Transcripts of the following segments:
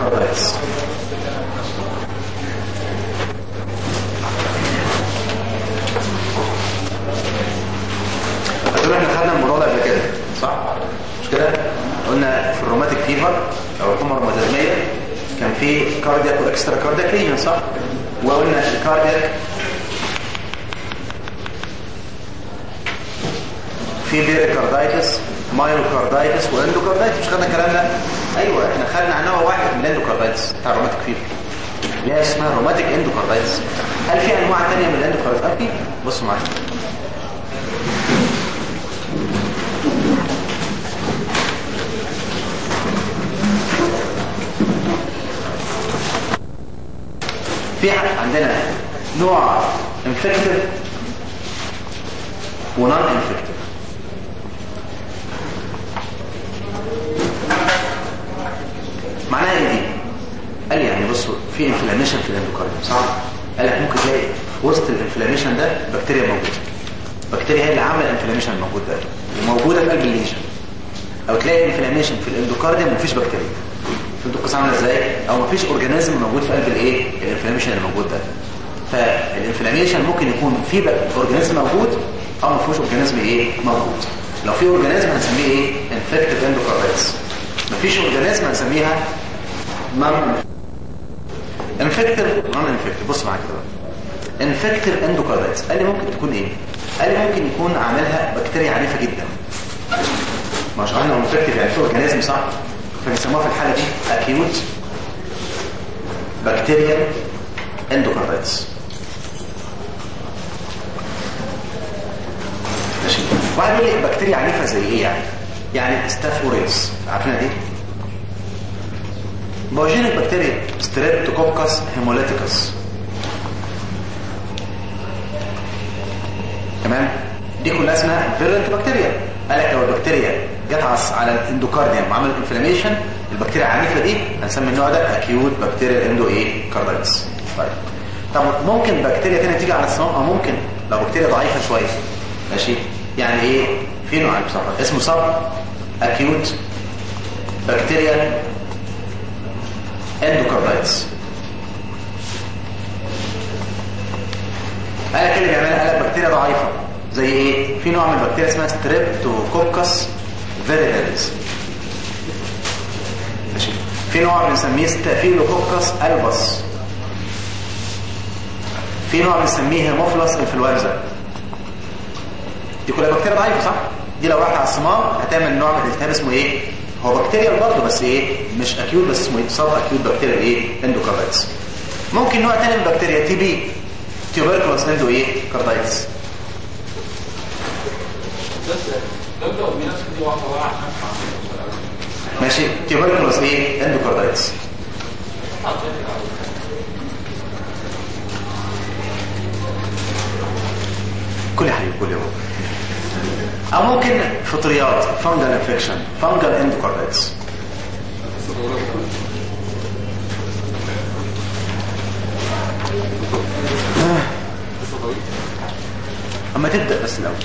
كاردايتس هتقول احنا خدنا الموضوع ده قبل كده صح مش كده قلنا في الروماتيك فيفر او الحمى الروماتيزميه كان في كاردياك واكسترا كاردياك ليجن صح وقلنا الكاردياك في بيريكاردايتس مايوكاردايتس واندوكاردايتس مش خدنا الكلام ده ايوه احنا خدنا عن نوع واحد من الاندوكاردايتس بتاع الروماتيك فيفر اللي هي اسمها روماتيك اندوكاردايتس هل في انواع ثانيه من الاندوكاردايتس اه في بصوا معايا في عندنا نوع انفكتيف ونون انفكتيف معناها ايه دي قال لي يعني بصوا في انفلاميشن في الاندوكارديوم صح قال لك ممكن تلاقي في وسط الانفلاميشن ده بكتيريا موجوده بكتيريا هي اللي عامله الانفلاميشن الموجود ده وموجوده في قلب الليجن او تلاقي انفلاميشن في الاندوكارديوم ومفيش بكتيريا فهمتوا القصه عامله ازاي او مفيش اورجانيزم موجود في قلب الايه الانفلاميشن اللي موجود ده فالانفلاميشن ممكن يكون في اورجانيزم موجود او ما فيهوش اورجانيزم ايه موجود لو في اورجانيزم هنسميه ايه انفكتيف اندوكاردايتس مفيش اورجانيزم هنسميها نون انفكتيف نون انفكتيف بص معايا كده بقى انفكتيف اندوكاردايتس قال لي ممكن تكون ايه قال لي ممكن يكون عاملها بكتيريا عنيفه جدا ما شرحنا انفكتيف يعني في اورجانيزم صح فبيسموها في الحاله دي اكيوت بكتيريا اندوكاردايتس ماشي واحد يقول لي بكتيريا عنيفه زي ايه يعني يعني ستاف اوريوس عارفينها دي بايوجينيك بكتيريا ستريبتوكوكس هيموليتيكس تمام دي كلها اسمها فيرنت بكتيريا قال لك لو البكتيريا جت على الاندوكارديوم وعملت انفلاميشن البكتيريا العنيفه دي هنسمي النوع ده اكيوت بكتيريا اندو ايه كاردايتس طيب طب ممكن بكتيريا ثانيه تيجي على الصمام اه ممكن لو بكتيريا ضعيفه شويه ماشي يعني ايه في نوع بصراحه اسمه صب اكيوت بكتيريا اندوكاردايتس قال كده بيعملها قال بكتيريا ضعيفه زي ايه في نوع من البكتيريا اسمها ستريبتوكوكس فيريدنس ماشي في نوع بنسميه ستافيلوكوكس البس في نوع بنسميه هيموفيلس انفلونزا دي كلها بكتيريا ضعيفه صح دي لو راحت على الصمام هتعمل نوع من الالتهاب اسمه ايه هو بكتيريا برضه بس ايه مش اكيوت بس اسمه ايه صاب اكيوت بكتيريا ايه اندوكاردايتس ممكن نوع تاني من البكتيريا تي بي تيوبركلوس اندو ايه كاردايتس ماشي تيوبركلوس ايه اندوكاردايتس كل حاجه كل يوم او ممكن فطريات فانجل انفكشن فانجل اندوكاردايتس اما تبدا بس الاول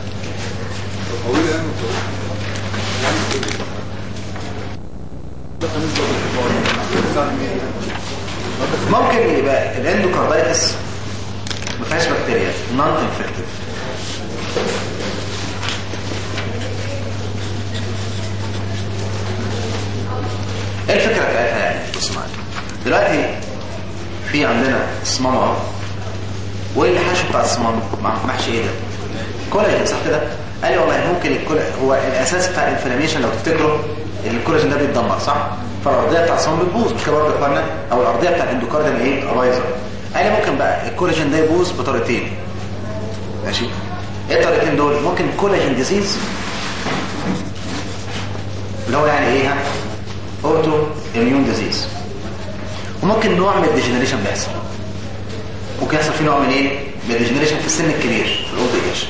ممكن يبقى الاندوكاردايتس ما فيهاش بكتيريا نون انفكتيف ايه الفكره بتاعتها يعني بص معايا دلوقتي في عندنا صمام اهو وايه الحشو بتاع الصمام محشي ايه ده كولاجين صح كده قال لي والله ممكن الكل هو الاساس بتاع الانفلاميشن لو تفتكروا الكولاجين ده بيتدمر صح فالارضيه بتاع الصمام بتبوظ مش كده برضه يا اخوانا او الارضيه بتاع الاندوكارديوم ايه تبقى بايظه قال لي ممكن بقى الكولاجين ده يبوظ بطريقتين ماشي ايه الطريقتين دول ممكن كولاجين ديزيز اللي هو يعني ايه ها اوتو اميون ديزيز وممكن نوع من الديجنريشن بيحصل ممكن يحصل فيه نوع من ايه من الديجنريشن في السن الكبير في الاولد ايج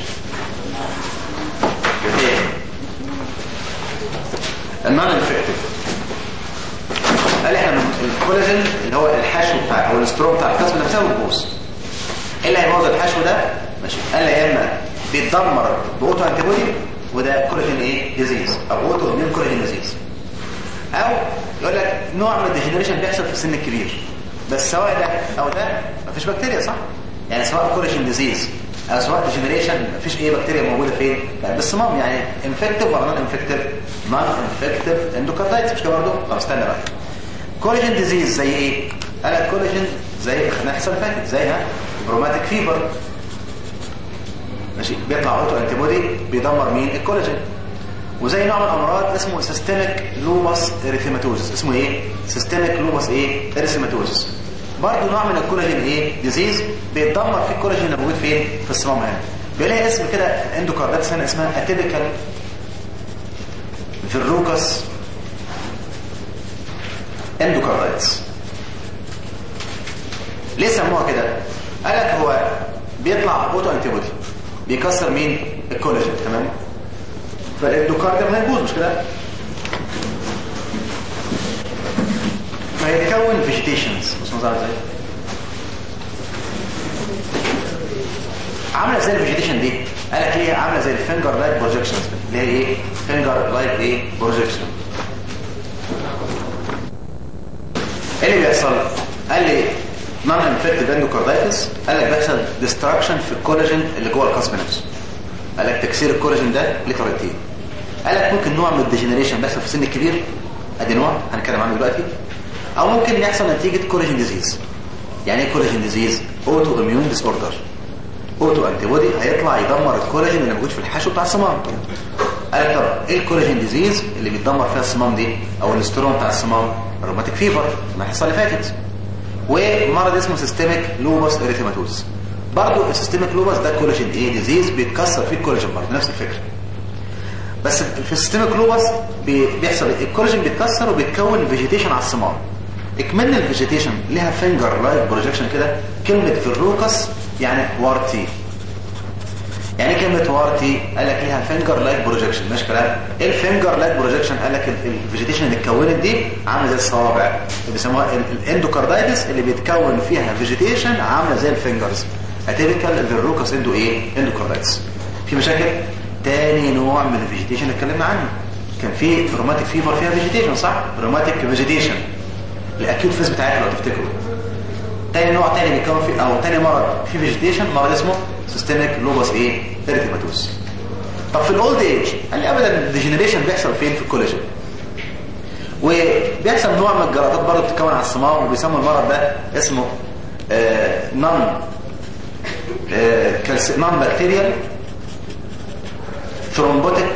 النون انفكتيف قال احنا الكولاجين اللي هو الحشو بتاع او الاستروم بتاع الكسب نفسها بتبوظ ايه اللي هيبوظ الحشو ده ماشي قال يا اما بيتدمر باوتو انتي بودي وده كولاجين ايه ديزيز او اوتو اميون كولاجين ديزيز او يقول لك نوع من الديجنريشن بيحصل في السن الكبير بس سواء ده او ده مفيش بكتيريا صح يعني سواء كولاجين ديزيز او سواء ديجنريشن مفيش ايه بكتيريا موجوده فين لا بالصمام يعني انفكتيف ولا نون انفكتيف نون انفكتيف اندوكاردايتس مش كده برضه طب استنى بقى كولاجين ديزيز زي ايه قال لك كولاجين زي خلينا نحسب فاكر زيها بروماتيك فيبر ماشي بيطلع اوتو انتي بودي بيدمر مين الكولاجين وزي نوع من الامراض اسمه سيستميك لوبس اريثيماتوزس اسمه ايه سيستميك لوبس ايه اريثيماتوزس برضه نوع من الكولاجين ايه ديزيز بيتدمر فيه الكولاجين اللي موجود فين في الصمام هنا بيلاقي اسم كده اندوكاردات هنا اسمها اتيبيكال فيروكس اندوكاردايتس ليه سموها كده قال لك هو بيطلع اوتو انتي بودي بيكسر مين الكولاجين تمام فالاندوكارديوم هيبوظ مش كده فيتكون فيجيتيشنز بص مظهر ازاي عامله زي الفيجيتيشن دي قال لك هي عامله زي الفينجر لايك بروجكشنز اللي هي ايه فينجر لايك ايه بروجكشن ايه اللي بيحصل قال لي نون انفكتيف اندوكاردايتس قال لك بيحصل ديستراكشن في الكولاجين اللي جوه القصب نفسه قال لك تكسير الكولاجين ده ليه طريقتين قال لك ممكن نوع من الديجنريشن بيحصل في السن الكبير ادي نوع هنتكلم عنه دلوقتي او ممكن يحصل نتيجه كولاجين ديزيز يعني ايه كولاجين ديزيز اوتو اميون ديس اوردر اوتو انتي بودي هيطلع يدمر الكولاجين اللي موجود في الحشو بتاع الصمام قال لك طب ايه الكولاجين ديزيز اللي بيتدمر فيها الصمام دي او الاسترون بتاع الصمام الروماتيك فيفر ما الحصه اللي فاتت ومرض اسمه سيستميك لوبس اريثيماتوز برضه السيستميك لوبس ده كولاجين ايه ديزيز بيتكسر فيه الكولاجين برضه نفس الفكره بس في السيستميك لوبس بيحصل الكولاجين بيتكسر وبيتكون فيجيتيشن على الصمام اكملنا الفيجيتيشن ليها فينجر لايك بروجكشن كده كلمه فيروكس يعني وارتي يعني كلمه وارتي قال لك ليها فينجر لايك بروجكشن ماشي كلام ايه الفينجر لايك بروجكشن قال لك الفيجيتيشن اللي اتكونت دي عامله زي الصوابع اللي بيسموها الاندوكاردايتس اللي بيتكون فيها فيجيتيشن عامله زي الفينجرز اتيبيكال فيروكس اندو ايه اندوكاردايتس في مشاكل تاني نوع من الفيجيتيشن اللي اتكلمنا عنه كان في روماتيك فيفر فيها فيجيتيشن صح روماتيك فيجيتيشن الاكيوت فيز بتاعتها لو تفتكروا تاني نوع تاني بيتكون في او تاني مرض في فيجيتيشن مرض اسمه سيستميك لوبس ايه اريثيماتوز طب في الاولد ايج قال لي ابدا الديجنريشن بيحصل فين في الكولاجين وبيحصل نوع من الجلطات برضه بتتكون على الصمام وبيسموا المرض ده اسمه آه نون آه نون بكتيريال ثرومبوتيك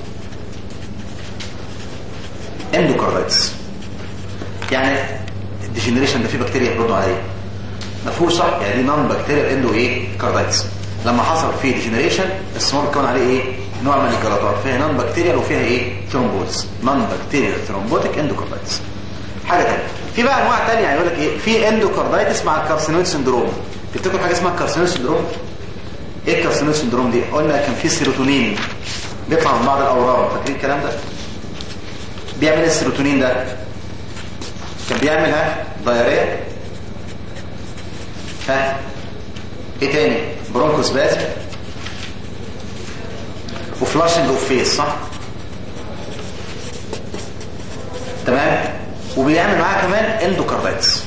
اندوكاردايتس يعني الديجنريشن ده فيه بكتيريا برضه عليه مفهوش صح يعني دي نون بكتيريال اندو ايه كاردايتس لما حصل فيه ديجنريشن الصمام بيتكون عليه ايه نوع من الجلطات فيها نون بكتيريال وفيها ايه ثرومبوز نون بكتيريال ثرومبوتيك اندوكاردايتس حاجه ثانيه في بقى انواع ثانيه يعني يقول لك ايه في اندوكاردايتس مع الكارسينويد سندروم تفتكروا حاجه اسمها الكارسينويد سندروم ايه الكارسينويد سندروم دي قلنا كان في سيروتونين بيطلع من بعض الاورام فاكرين الكلام ده بيعمل ايه السيروتونين ده كان بيعملها ضياريه ها ايه تاني برونكوس باز وفلاشنج اوف فيس صح تمام وبيعمل معاها كمان اندوكاردايتس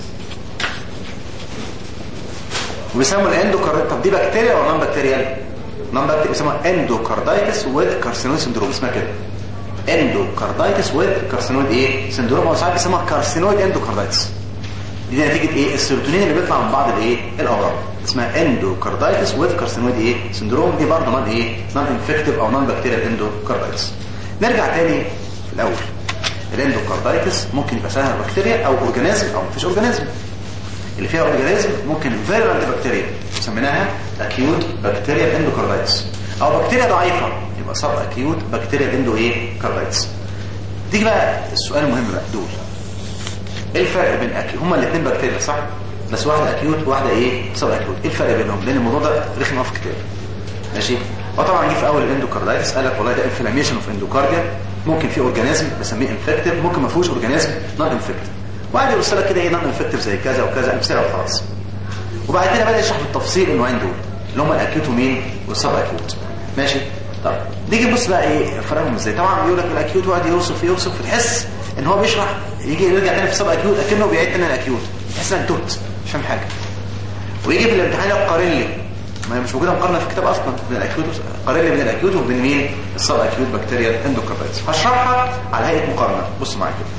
وبيسموا الاندوكاردايتس طب دي بكتيريا ولا نون بكتيريال نون بكتيريا بيسموها اندوكاردايتس وذ كارسينويد سندروم اسمها كده اندوكاردايتس وذ كارسينويد ايه سندروم او ساعات بيسموها كارسينويد اندوكاردايتس دي نتيجه ايه السيروتونين اللي بيطلع من بعض الايه الاورام اسمها اندوكاردايتس وذ كارسينويد ايه سندروم دي برضه نون ايه نون انفكتيف او نون بكتيريال اندوكاردايتس نرجع تاني في الاول الاندوكاردايتس ممكن يبقى فيها بكتيريا او اورجانيزم او مفيش اورجانيزم اللي فيها اورجانيزم ممكن فيرولنت بكتيريا سميناها اكيوت بكتيريال اندوكاردايتس او بكتيريا ضعيفه يبقى صاب اكيوت بكتيريال اندو ايه كاردايتس تيجي بقى السؤال المهم بقى دول ايه الفرق بين اكيوت هما الاثنين بكتيريا صح بس واحده اكيوت وواحده ايه سب اكيوت ايه الفرق بينهم لان الموضوع ده رخم قوي في الكتاب ماشي وطبعا جه في اول الاندوكاردايتس قال لك والله ده انفلاميشن اوف اندوكارديا ممكن في اورجانيزم بسميه انفكتيف ممكن ما فيهوش اورجانيزم نون انفكتيف وقعد يرسل لك كده ايه نون انفكتيف زي كذا وكذا امثله وخلاص وبعد كده بدا يشرح بالتفصيل النوعين دول اللي هم الاكيوت ومين والسب اكيوت ماشي طب نيجي نبص بقى ايه فرقهم ازاي طبعا بيقول لك الاكيوت وقعد يوصف يوصف تحس ان هو بيشرح يجي يرجع تاني في سب اكيوت اكنه بيعيد تاني الاكيوت تحس انك تهت مش فاهم حاجه ويجي في الامتحان يقارن لي ما هي مش موجوده مقارنه في الكتاب اصلا بين الاكيوت قارن لي بين الاكيوت وبين مين السب اكيوت بكتيريا اندوكاردايتس هشرحها على هيئه مقارنه بص معايا كده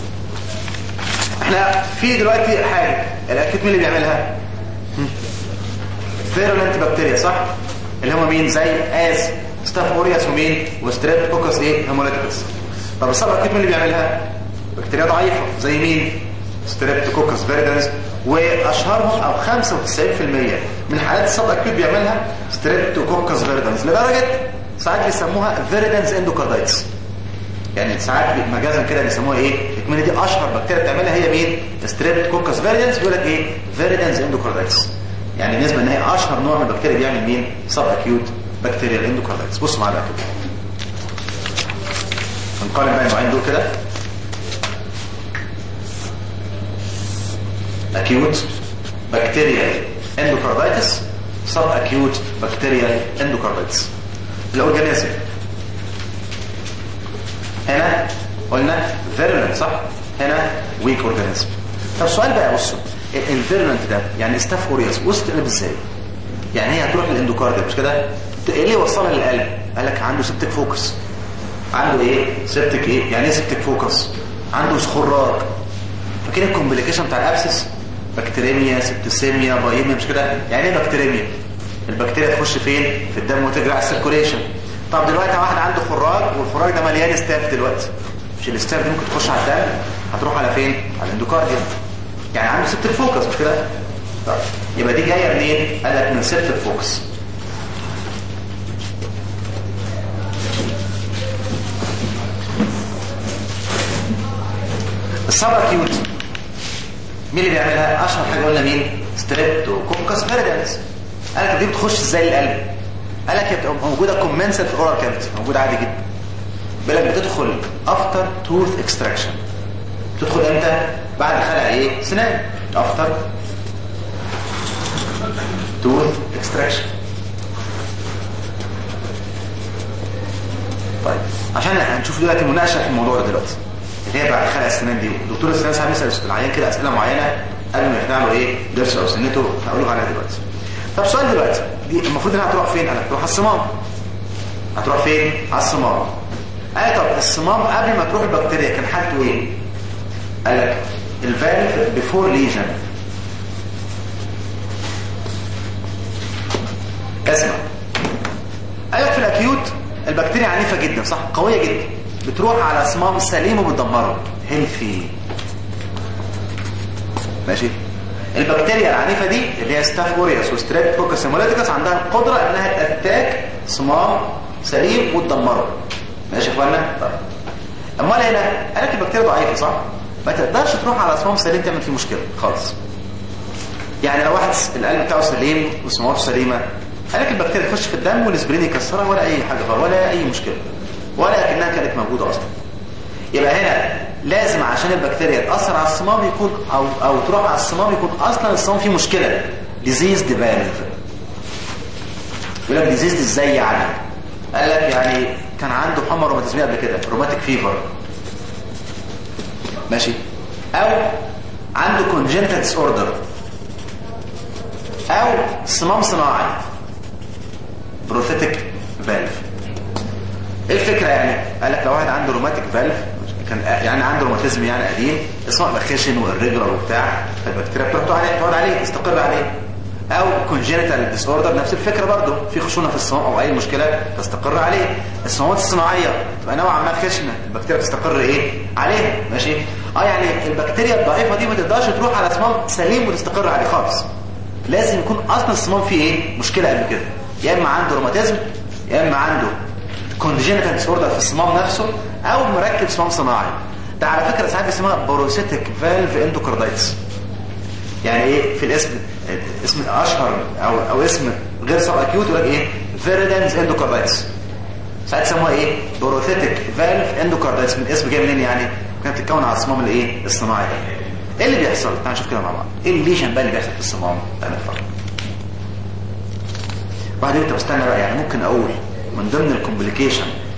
احنا في دلوقتي حاجه الاكيوت مين اللي بيعملها فيرولنت بكتيريا صح اللي هم مين زي از ستاف اورياس ومين وستريبتوكوكس ايه هيموليتيكس طب السب اكيوت مين اللي بيعملها بكتيريا ضعيفه زي مين ستريبتوكوكس فيريدنس واشهرهم او 95% من حالات السب اكيوت بيعملها ستريبتوكوكس فيريدنس لدرجه ساعات بيسموها فيريدنس اندوكاردايتس يعني ساعات مجازا كده بيسموها ايه الكميه دي اشهر بكتيريا بتعملها هي مين ستريبتوكوكس فيريدنس بيقول لك ايه فيريدنس اندوكاردايتس يعني بالنسبه ان هي اشهر نوع من البكتيريا بيعمل مين سب اكيوت بكتيريا الاندوكاردايتس بصوا معايا بقى كده هنقارن بقى النوعين دول كده اكيوت بكتيريا اندوكاردايتس سب اكيوت بكتيريا اندوكاردايتس الاورجانيزم هنا قلنا فيرولنت صح هنا ويك اورجانيزم طب سؤال بقى بصوا الفيرولنت ده يعني ستاف اوريوس وسط القلب ازاي يعني هي هتروح للاندوكارديا مش كده ايه اللي يوصلها للقلب قال لك عنده سبتك فوكس عنده ايه سبتك ايه يعني ايه سبتك فوكس عنده خراج فاكرين الكومبليكيشن بتاع الابسس بكتيريميا سبتسيميا بايميا مش كده يعني ايه بكتيريميا البكتيريا تخش فين في الدم وتجري على السيركوليشن طب دلوقتي واحد عنده خراج والخراج ده مليان ستاف دلوقتي مش الستاف دي ممكن تخش على الدم هتروح على فين على الاندوكارديوم يعني عنده سبتك فوكس مش كده طيب يبقى دي جايه منين قال لك من سبتك فوكس السب اكيوت مين اللي بيعملها اشهر حاجه قلنا مين ستريبتوكوكس فيريدنس قال لك دي بتخش ازاي القلب قال لك هي بتبقى موجوده كومنسل في الاورال كافيتي موجوده عادي جدا بيقول لك بتدخل افتر توث اكستراكشن تدخل امتى بعد خلع ايه سنان افتر توث اكستراكشن طيب عشان هنشوف دلوقتي مناقشه في الموضوع ده دلوقتي اللي هي بعد خلع السنان دي دكتور السنان ساعات بيسال العيان كده اسئله معينه قبل ما يخلع له ايه ضرس او سنته هقول له عليها دلوقتي طب سؤال دلوقتي دي المفروض انها هتروح فين؟ قال هتروح على الصمام هتروح فين؟ على الصمام قال طب الصمام قبل ما تروح البكتيريا كان حالته ايه؟ قال لك الفالف بيفور ليجن اسمع قال لك في الاكيوت البكتيريا عنيفه جدا صح؟ قويه جدا بتروح على صمام سليم وبتدمره هيلثي ماشي البكتيريا العنيفه دي اللي هي ستاف اوريوس وستريب فوكس هيموليتيكس عندها القدره انها تاتاك صمام سليم وتدمره ماشي يا اخوانا طيب امال هنا قال لك البكتيريا ضعيفه صح ما تقدرش تروح على صمام سليم تعمل فيه مشكله خالص يعني لو واحد القلب بتاعه سليم وصماماته سليمه قال لك البكتيريا تخش في الدم والاسبرين يكسرها ولا اي حاجه ولا اي مشكله ولا كانها كانت موجوده اصلا يبقى هنا لازم عشان البكتيريا تاثر على الصمام يكون او او تروح على الصمام يكون اصلا الصمام فيه مشكله ديزيز ديفالف يقول لك ديزيز ازاي يعني قال لك يعني كان عنده حمى روماتيزميه قبل كده روماتيك فيفر ماشي او عنده كونجنتال ديس اوردر او صمام صناعي بروثيتك فالف ايه الفكره يعني قال لك لو واحد عنده روماتيك فالف كان يعني عنده روماتيزم يعني قديم اسمه بقى خشن والريجولار وبتاع فالبكتيريا بتقعد عليه تقعد عليه تستقر عليه او كونجنتال ديس اوردر نفس الفكره برضه في خشونه في الصمام او اي مشكله تستقر عليه الصمامات الصناعيه تبقى نوعا ما خشنه البكتيريا تستقر ايه عليها ماشي اه يعني البكتيريا الضعيفه دي ما تقدرش تروح على صمام سليم وتستقر عليه خالص لازم يكون اصلا الصمام فيه ايه مشكله قبل كده يا اما عنده روماتيزم يا اما عنده كونجنتال ديس اوردر في الصمام نفسه او مركب صمام صناعي ده على فكره ساعات بيسموها بروسيتك فالف اندوكاردايتس يعني ايه في الاسم اسم اشهر او او اسم غير سب اكيوت يقول لك ايه فيريدنز اندوكاردايتس ساعات يسموها ايه بروثيتك فالف اندوكاردايتس من اسم جاي منين يعني كانت بتتكون على الصمام الايه الصناعي ده ايه اللي بيحصل تعالوا نشوف كده مع بعض ايه الليجن بقى اللي بيحصل في الصمام تعالى نتفرج بعدين انت بستنى بقى يعني ممكن اقول من ضمن الكومبليكيشن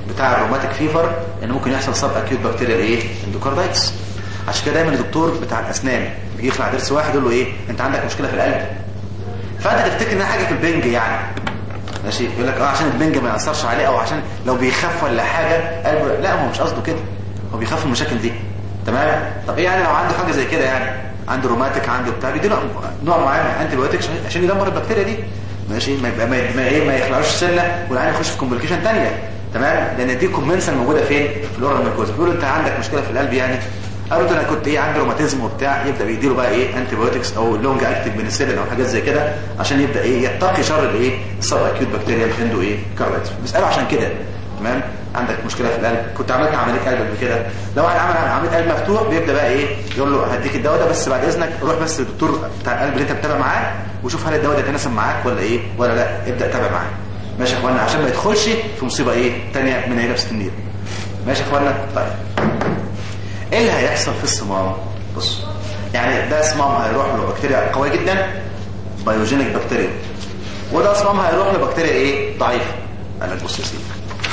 بتاع الروماتيك فيفر ان ممكن يحصل سب اكيوت بكتيريال ايه اندوكاردايتس عشان كده دايما الدكتور بتاع الاسنان بيجي يخلع ضرس واحد يقول له ايه انت عندك مشكله في القلب فانت تفتكر انها حاجه في البنج يعني ماشي يقول لك اه عشان البنج ما ياثرش عليه او عشان لو بيخاف ولا حاجه قلبه لا هو مش قصده كده هو بيخاف من المشاكل دي تمام طب ايه يعني لو عنده حاجه زي كده يعني عنده روماتيك عنده بتاع بيدي نوع معين من انتي بايوتيك عشان يدمر البكتيريا دي ماشي ما يبقى ما, ما ايه ما يخلعوش سنه والعين يخش في كومبليكيشن ثانيه تمام لان دي كومنسل موجوده فين في الاورال ميكوزا بيقولوا انت عندك مشكله في القلب يعني قالوا انا كنت ايه عندي روماتيزم وبتاع يبدا بيديله بقى ايه انتي بايوتكس او لونج اكتيف بنسلين او حاجات زي كده عشان يبدا ايه يتقي شر الايه السب اكيوت بكتيريا عنده ايه كاردايتس بيسالوا عشان كده تمام عندك مشكله في القلب كنت عملت عمليه قلب قبل كده لو واحد عمل عمليه قلب مفتوح بيبدا بقى ايه يقول له هديك الدواء ده بس بعد اذنك روح بس للدكتور بتاع القلب اللي انت بتتابع معاه وشوف هل الدواء ده يتناسب معاك ولا ايه ولا لا ابدا تابع معاه ماشي يا اخوانا عشان ما يدخلش في مصيبه ايه ثانيه من عيله النيل ماشي يا اخوانا طيب ايه اللي هيحصل في الصمام بص يعني ده صمام هيروح له بكتيريا قويه جدا بايوجينيك بكتيريا وده صمام هيروح له بكتيريا ايه ضعيفه قال لك بص يا سيدي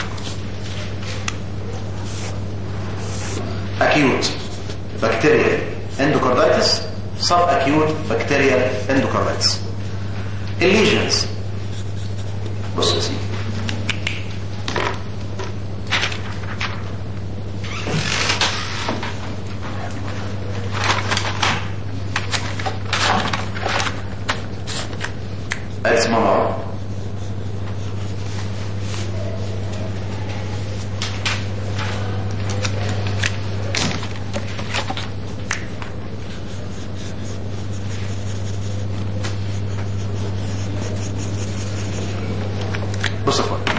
acute bacterial endocarditis subacute bacterial endocarditis الليجنز بص يا سيدي اسمع معه بص يا اخوان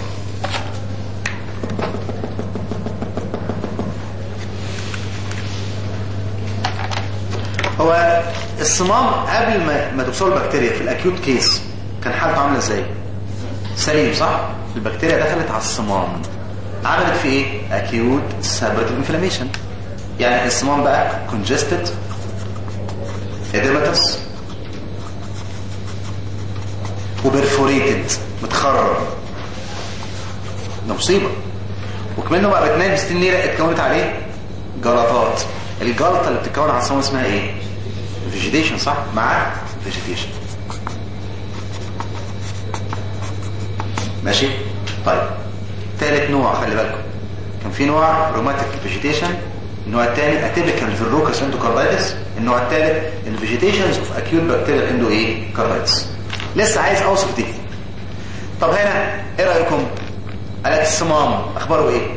هو الصمام قبل ما ما توصل البكتيريا في الاكيوت كيس كان حالته عامله ازاي سليم صح البكتيريا دخلت على الصمام عملت في ايه اكيوت سابريتيف انفلاميشن يعني الصمام بقى congested edematous وبرفوريتد متخرج ده مصيبه وكمان هو بقى بتنام ستين نيره اتكونت عليه جلطات الجلطه اللي بتتكون على الصمام اسمها ايه فيجيتيشن صح مع فيجيتيشن ماشي طيب ثالث نوع خلي بالكم كان في نوع روماتيك فيجيتيشن النوع الثاني اتيبيكال فيروكس اندوكاردايتس النوع الثالث الفيجيتيشنز اوف اكيوت بكتيريال اندو ايه كاردايتس لسه عايز اوصف دي طب هنا ايه رايكم قالت الصمام اخباره ايه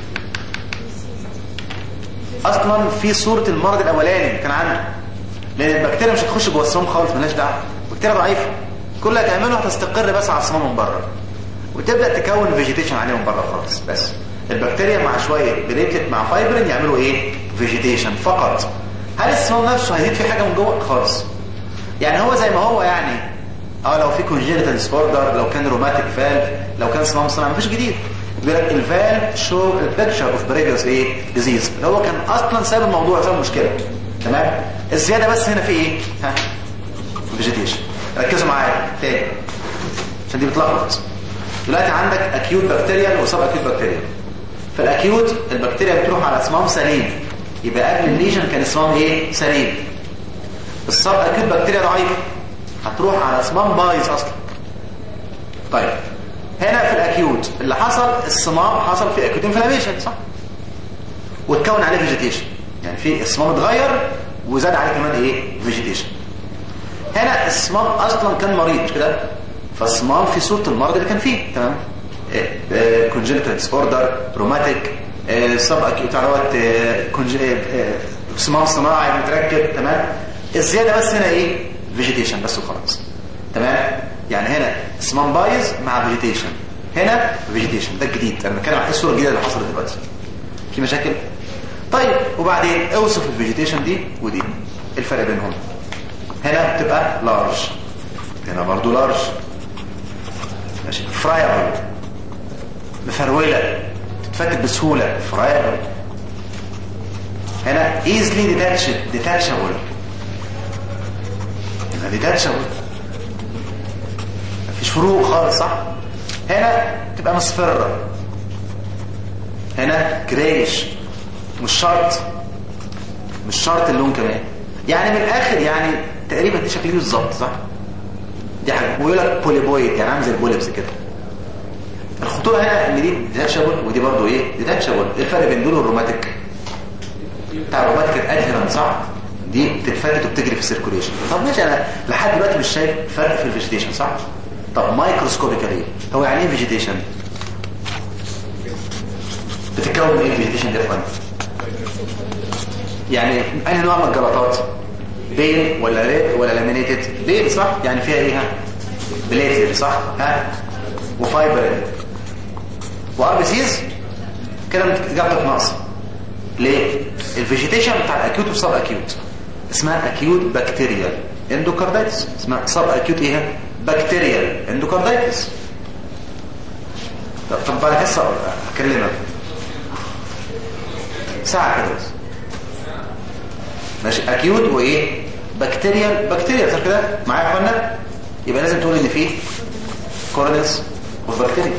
اصلا في صوره المرض الاولاني اللي كان عنده لان البكتيريا مش هتخش جوه الصمام خالص مالهاش دعوه البكتيريا ضعيفه كل اللي هتعمله هتستقر بس على الصمام من بره وتبدا تكون فيجيتيشن عليه من بره خالص بس البكتيريا مع شويه بليتلت مع فايبرين يعملوا ايه فيجيتيشن فقط هل الصمام نفسه هيزيد في حاجه من جوه خالص يعني هو زي ما هو يعني اه لو في كونجينيتال ديسوردر لو كان روماتيك فالف لو كان صمام صناعي مفيش جديد بيقول لك الفالف شو البيكتشر اوف بريفيوس ايه ديزيز اللي هو كان اصلا سبب الموضوع سبب المشكله تمام الزياده بس هنا في ايه ها فيجيتيشن ركزوا معايا تاني عشان دي بتلخبط دلوقتي عندك اكيوت بكتيريال وسب اكيوت بكتيريال في الاكيوت البكتيريا بتروح على صمام سليم يبقى قبل الليجن كان الصمام ايه سليم السب اكيوت بكتيريا ضعيفه هتروح على صمام بايظ اصلا طيب هنا في الاكيوت اللي حصل الصمام حصل في اكيوت انفلاميشن صح واتكون عليه فيجيتيشن يعني في الصمام اتغير وزاد عليه كمان ايه فيجيتيشن هنا الصمام اصلا كان مريض مش كده فالصمام في صوره المرض اللي كان فيه تمام كونجنتال ديسوردر روماتيك سب اكيوت صمام صناعي متركب تمام الزياده بس هنا ايه فيجيتيشن بس وخلاص تمام يعني هنا صمام بايظ مع فيجيتيشن هنا فيجيتيشن ده الجديد انا بتكلم عن الصوره الجديده اللي حصلت دلوقتي في مشاكل طيب وبعدين اوصف الفيجيتيشن دي ودي الفرق بينهم هنا بتبقى لارج هنا برضو لارج ماشي فرايبل مفروله تتفتت بسهوله فرايبل هنا easily detached detachable هنا detachable مفيش فروق خالص صح هنا تبقى مصفرة هنا جريش مش شرط مش شرط اللون كمان يعني من الاخر يعني تقريبا دي شكل بالظبط صح دي حاجه ويقول لك بوليبويد يعني عامل زي البوليبس كده الخطوره هنا ان دي ديتاتشابل ودي برضو ايه ديتاتشابل ايه الفرق بين دول والروماتيك بتاع الروماتيك ادهيرنت صح دي بتتفتت وبتجري في السيركوليشن طب ماشي انا لحد دلوقتي مش شايف فرق في الفيجيتيشن صح طب مايكروسكوبيكالي هو يعني ايه فيجيتيشن بتتكون من ايه الفيجيتيشن ده يا اخوان يعني انهي نوع من الجلطات بيل ولا ريد ولا لامينيتد بيل صح يعني فيها ايه ها بليتد صح ها وفايبر وار بي سيز كده جاب لك نقص ليه الفيجيتيشن بتاع الاكيوت وسب اكيوت اسمها اكيوت بكتيريال اندوكاردايتس اسمها سب اكيوت ايه بكتيريال اندوكاردايتس طب طب بعد حصه اكلمك ساعه كده بس ماشي اكيوت وايه بكتيريال بكتيريا صح كده معايا يا اخوانا يبقى لازم تقول ان فيه كورنس اوف بكتيريا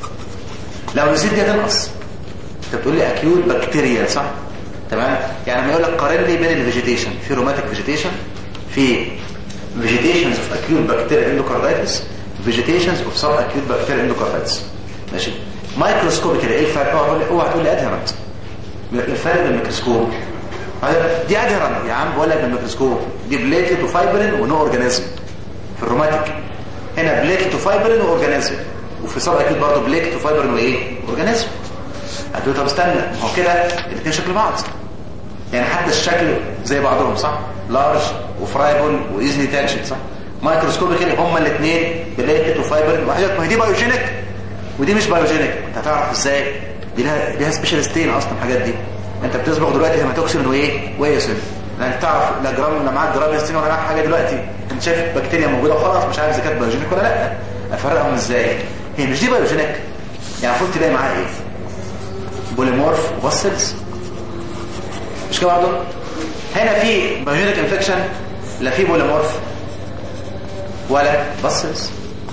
لو نسيت دي هتنقص انت بتقول لي اكيوت بكتيريا صح تمام يعني لما يقول لك قارن لي بين الفيجيتيشن في روماتيك فيجيتيشن في فيجيتيشنز اوف اكيوت بكتيريا اندوكاردايتس فيجيتيشنز اوف سب اكيوت بكتيريا اندوكاردايتس ماشي مايكروسكوبيك ايه الفرق اوعى تقول لي ادهرنت الفرق بين الميكروسكوب دي ادهرنت يا عم بقول لك بالميكروسكوب دي بليتلت وفايبرين ونو اورجانيزم في الروماتيك هنا بليتلت وفايبرين واورجانيزم وفي سب اكيد برضه بليتلت وفايبرين وايه اورجانيزم هتقول طب استنى ما هو كده الاثنين شكل بعض يعني حتى الشكل زي بعضهم صح لارج وفرايبل وايزلي تاتشد صح مايكروسكوب كده هما الاثنين بليتلت وفايبرين وحاجات ما هي دي بايوجينيك ودي مش بايوجينيك انت هتعرف ازاي دي لها ليها سبيشالستين اصلا الحاجات دي انت بتصبغ دلوقتي هيماتوكسين وايه ويسل لان تعرف لا جرام لا معاك جرام يستين ولا معاك حاجه دلوقتي انت شايف بكتيريا موجوده وخلاص مش عارف اذا كانت بايوجينيك ولا لا افرقهم ازاي هي مش دي بايوجينيك يعني المفروض تلاقي معاها ايه بوليمورف وباسلز مش كده برضه هنا في بايوجينيك انفكشن لا في بوليمورف ولا باسلز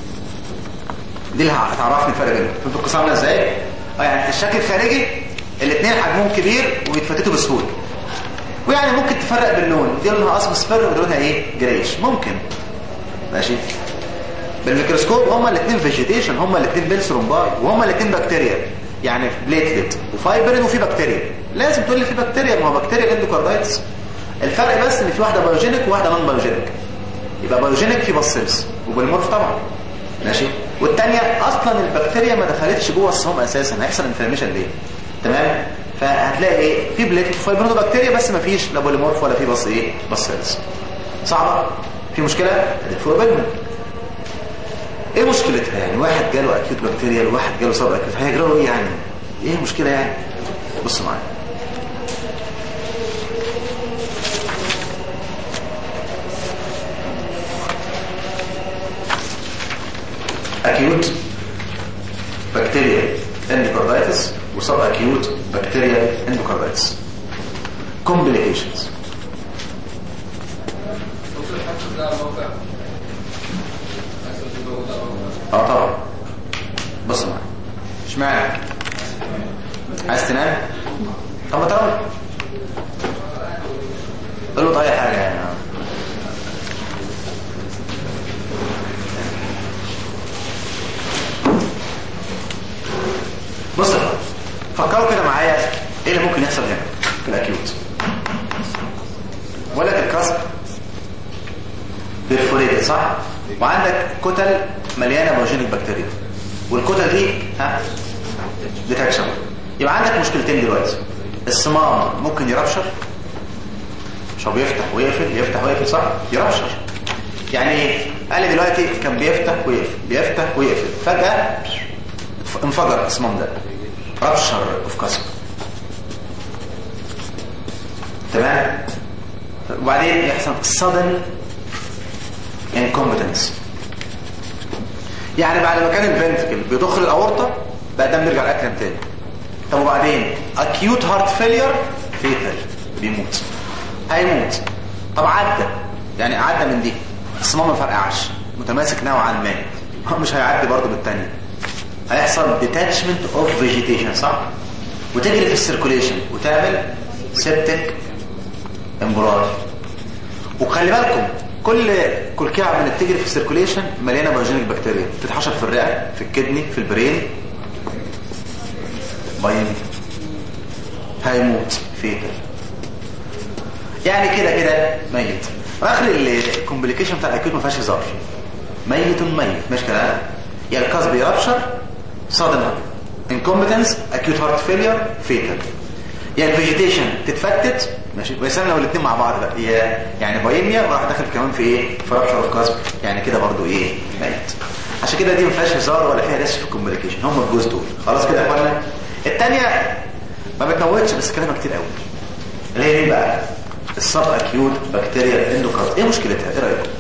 دي اللي هتعرفني الفرق بينهم فهمتوا القصه عامله ازاي اه يعني الشكل الخارجي الاثنين حجمهم كبير وبيتفتتوا بسهوله ويعني ممكن تفرق باللون دي لونها اصفر صفر ودي لونها ايه جريش ممكن ماشي بالميكروسكوب هما الاثنين فيجيتيشن هما الاثنين بيلس رومباي وهما الاثنين بكتيريا يعني بليتلت وفايبرين وفي بكتيريا لازم تقول لي في بكتيريا ما هو بكتيريا اندوكاردايتس الفرق بس ان في واحده بايوجينيك وواحده نون بايوجينيك يبقى بايوجينيك في باسيلز وبوليمورف طبعا ماشي والثانيه اصلا البكتيريا ما دخلتش جوه الصوم اساسا هيحصل انفلاميشن ليه تمام فهتلاقي ايه في بليتلت وفايبرين وبكتيريا بس ما فيش لا بوليمورف ولا في بس ايه باسيلز صعبه في مشكله فوق بالهم ايه مشكلتها يعني واحد جاله اكيوت بكتيريا وواحد جاله سب اكيوت هيجرى له ايه يعني ايه المشكله يعني بص معايا اكيوت بكتيريا اندوكاردايتس وسب اكيوت بكتيريا اندوكاردايتس كومبليكيشنز اه طبعا بص معايا اشمعنى عايز تنام طب ما تنام قول له اي حاجه يعني بص فكروا كده معايا ايه اللي ممكن يحصل هنا في الاكيوت ولك الكسب بيرفوريتد صح وعندك كتل مليانه بايوجينيك بكتيريا والكتل دي ها ديتكشن يبقى عندك مشكلتين دلوقتي الصمام ممكن يرفشر مش هو بيفتح ويقفل يفتح ويقفل صح يرفشر يعني ايه قال لي دلوقتي كان بيفتح ويقفل بيفتح ويقفل فجاه انفجر الصمام ده رفشر اوف كسب تمام وبعدين يحصل sudden incompetence يعني بعد ما كان الفنتكل بيضخ الاورطه بقى دم بيرجع الاكرم تاني طب وبعدين acute heart failure fatal بيموت هيموت طب عدى يعني عدى من دي الصمام ما فرقعش متماسك نوعا ما هو مش هيعدي برضه بالتانية هيحصل detachment of vegetation صح وتجري في السيركوليشن وتعمل سيبتك امبراج وخلي بالكم كل كلكعه من اللي بتجري في السيركوليشن مليانه بايوجينيك بكتيريا بتتحشر في الرئه في الكدني في البرين باين هيموت فيتل يعني كده كده ميت واخر الكومبليكيشن بتاع الاكيوت ما فيهاش هزار ميت ميت مش كده يا الكاس بيرابشر صدمه انكومبتنس اكيوت هارت فيلير فيتل يا الفيجيتيشن تتفتت ماشي ويا لو الاثنين مع بعض بقى يا يعني بايميا وراح داخل كمان في ايه في رابشر اوف كاسب يعني كده برضو ايه ميت عشان كده دي ما فيهاش هزار ولا فيها ريسك في الكومبليكيشن هم الجوز دول خلاص كده يا اخوانا الثانيه ما بتموتش بس كلامها كتير قوي اللي هي ايه بقى السب اكيوت بكتيريا اندوكارد ايه مشكلتها ايه رايكم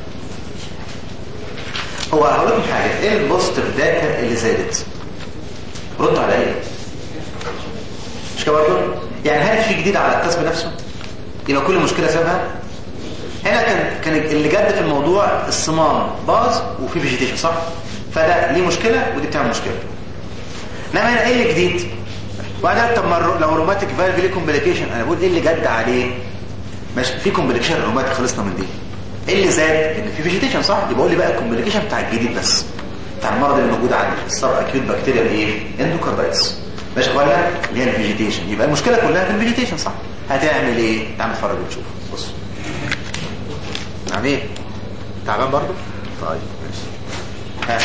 هو هقول لكم حاجه ايه البوزيتيف داتا اللي زادت ردوا عليا مش كده برضه يعني هل في جديد على القسم نفسه يبقى كل مشكله سببها هنا كان كان اللي جد في الموضوع الصمام باظ وفي فيجيتيشن صح فده ليه مشكله ودي بتعمل مشكله انما هنا ايه اللي جديد وبعدين طب ما لو روماتيك فالف ليه كومبليكيشن انا بقول ايه اللي جد عليه ماشي في كومبليكيشن روماتيك خلصنا من دي ايه اللي زاد ان في فيجيتيشن صح يبقى قول لي بقى الكومبليكيشن بتاع الجديد بس بتاع المرض اللي موجود عندي السب اكيوت بكتيريا الايه اندوكاردايتس ماشي ولا اللي هي الفيجيتيشن يبقى المشكله كلها في الفيجيتيشن صح هتعمل ايه تعمل فرج وتشوف بص نعم ايه تعبان برضو طيب ماشي ها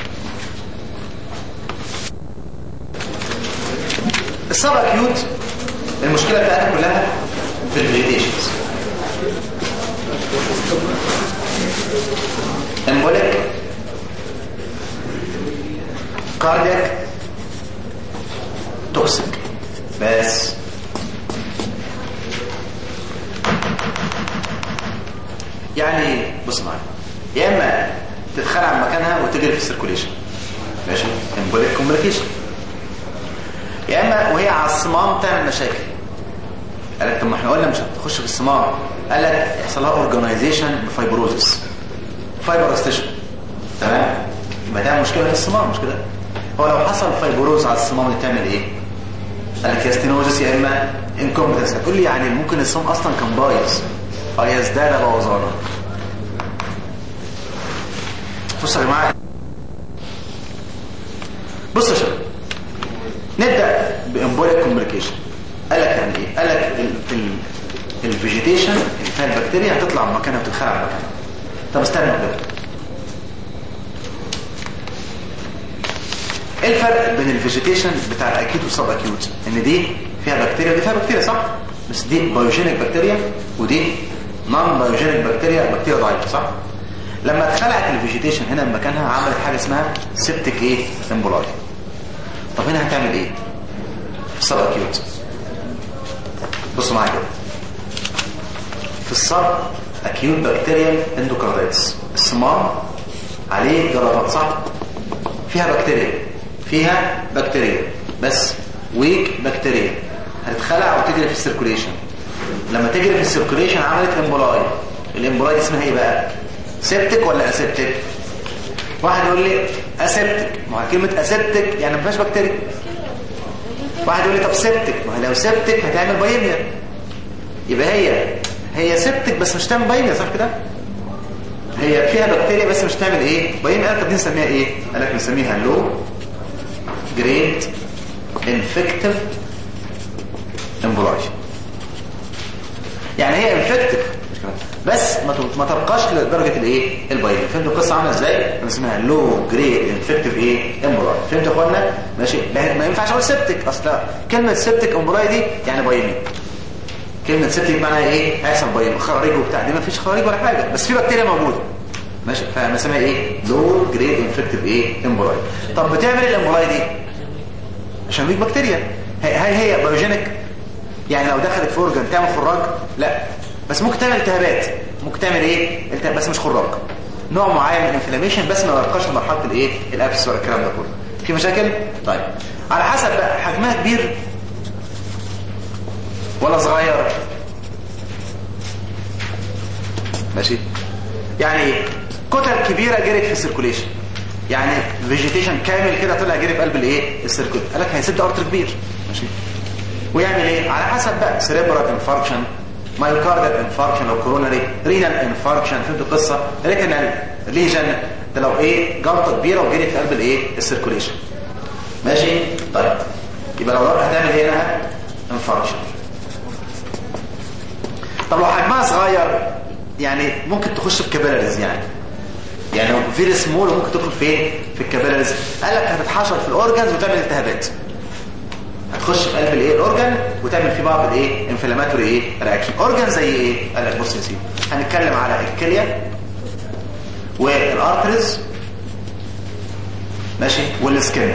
السب اكيوت المشكله بتاعتها كلها في الفيجيتيشنز embolic cardiac toxic بس يعني بص معايا يا اما تتخلع من مكانها وتجري في السيركوليشن ماشي embolic communication يا اما وهي على الصمام تعمل مشاكل قال لك طب ما احنا قلنا مش هتخش في الصمام قال لك يحصل لها اورجانيزيشن بفايبروزس فايبروستيشن تمام يبقى ده مشكله في الصمام مش كده هو لو حصل فايبروز على الصمام تعمل ايه قال لك يا ستينوزس يا اما انكومبتنس هتقول لي يعني ممكن الصمام اصلا كان بايظ فيزداد بوظانا بصوا يا جماعه بصوا يا شباب نبدا بامبوليك كومبليكيشن قال لك يعني ايه قال لك الفيجيتيشن اللي فيها البكتيريا هتطلع من مكانها وتتخلع من مكانها طب استنى كده ايه الفرق بين الفيجيتيشن بتاع الاكيوت والسب اكيوت ان دي فيها بكتيريا ودي فيها بكتيريا صح بس دي بايوجينيك بكتيريا ودي نون بايوجينيك بكتيريا بكتيريا ضعيفه صح لما اتخلعت الفيجيتيشن هنا من مكانها عملت حاجه اسمها سيبتيك ايه امبولاي طب هنا هتعمل ايه في السب اكيوت بصوا معايا كده في الصب اكيوت بكتيريال اندوكاردايتس الصمام عليه جلطات صح فيها بكتيريا فيها بكتيريا بس ويك بكتيريا هتتخلع وتجري في السيركوليشن لما تجري في السيركوليشن عملت امبولاي الامبولاي دي اسمها ايه بقى سيبتك ولا اسيبتك واحد يقول لي اسيبتك ما هو كلمه اسيبتك يعني ما فيهاش بكتيريا واحد يقول لي طب سيبتك ما هو لو سيبتك هتعمل بايميا يبقى هي هي سيبتك بس مش تعمل بايميا صح كده هي فيها بكتيريا بس مش تعمل ايه بايميا قال طب دي نسميها ايه قال لك نسميها لو جريد انفكتيف امبولاي يعني هي انفكتيف بس ما ما ترقاش لدرجه الايه البايميا فهمتوا القصه عامله ازاي اسمها لو جريد انفكتيف ايه امبولاي فهمتوا يا اخوانا ماشي ما ينفعش اقول سيبتك اصلا كلمه سيبتك امبولاي دي يعني بايميا كلمة سيبتك معناها ايه هيحصل بايم خراريج وبتاع دي ما فيش خراريج ولا حاجة بس في بكتيريا موجودة ماشي فمسميها ايه لو جريد انفكتيف ايه امبولاي طب بتعمل الامبولاي دي عشان فيك بكتيريا هل هي بايوجينيك يعني لو دخلت في اورجن تعمل خراج لا بس ممكن تعمل التهابات ممكن تعمل ايه التهاب بس مش خراج نوع معين من الانفلاميشن بس ما يرقاش لمرحله الايه الابس ولا الكلام ده كله في مشاكل طيب على حسب بقى حجمها كبير ولا صغير ماشي يعني كتل كبيرة جرت في السيركوليشن يعني فيجيتيشن كامل كده طلع جري في قلب الايه السيركول قال لك هيسد ارتر كبير ماشي ويعمل ايه على حسب بقى سيريبرال انفاركشن مايوكاردال انفاركشن لو كوروناري رينال انفاركشن فهمت القصه ريتينال ليجن ده لو ايه جلطه كبيره وجري في قلب الايه السيركوليشن ماشي طيب يبقى لو هتعمل ايه هنا انفاركشن طب لو حجمها صغير يعني ممكن تخش في كابيلاريز يعني يعني لو فيري سمول ممكن تدخل فين في الكابيلاريز قال لك هتتحشر في الاورجنز وتعمل التهابات هتخش في قلب الايه الاورجن وتعمل فيه بعض الايه انفلاماتوري ايه رياكشن اورجن زي ايه قال لك بص يا سيدي هنتكلم على الكليه والارترز ماشي والسكن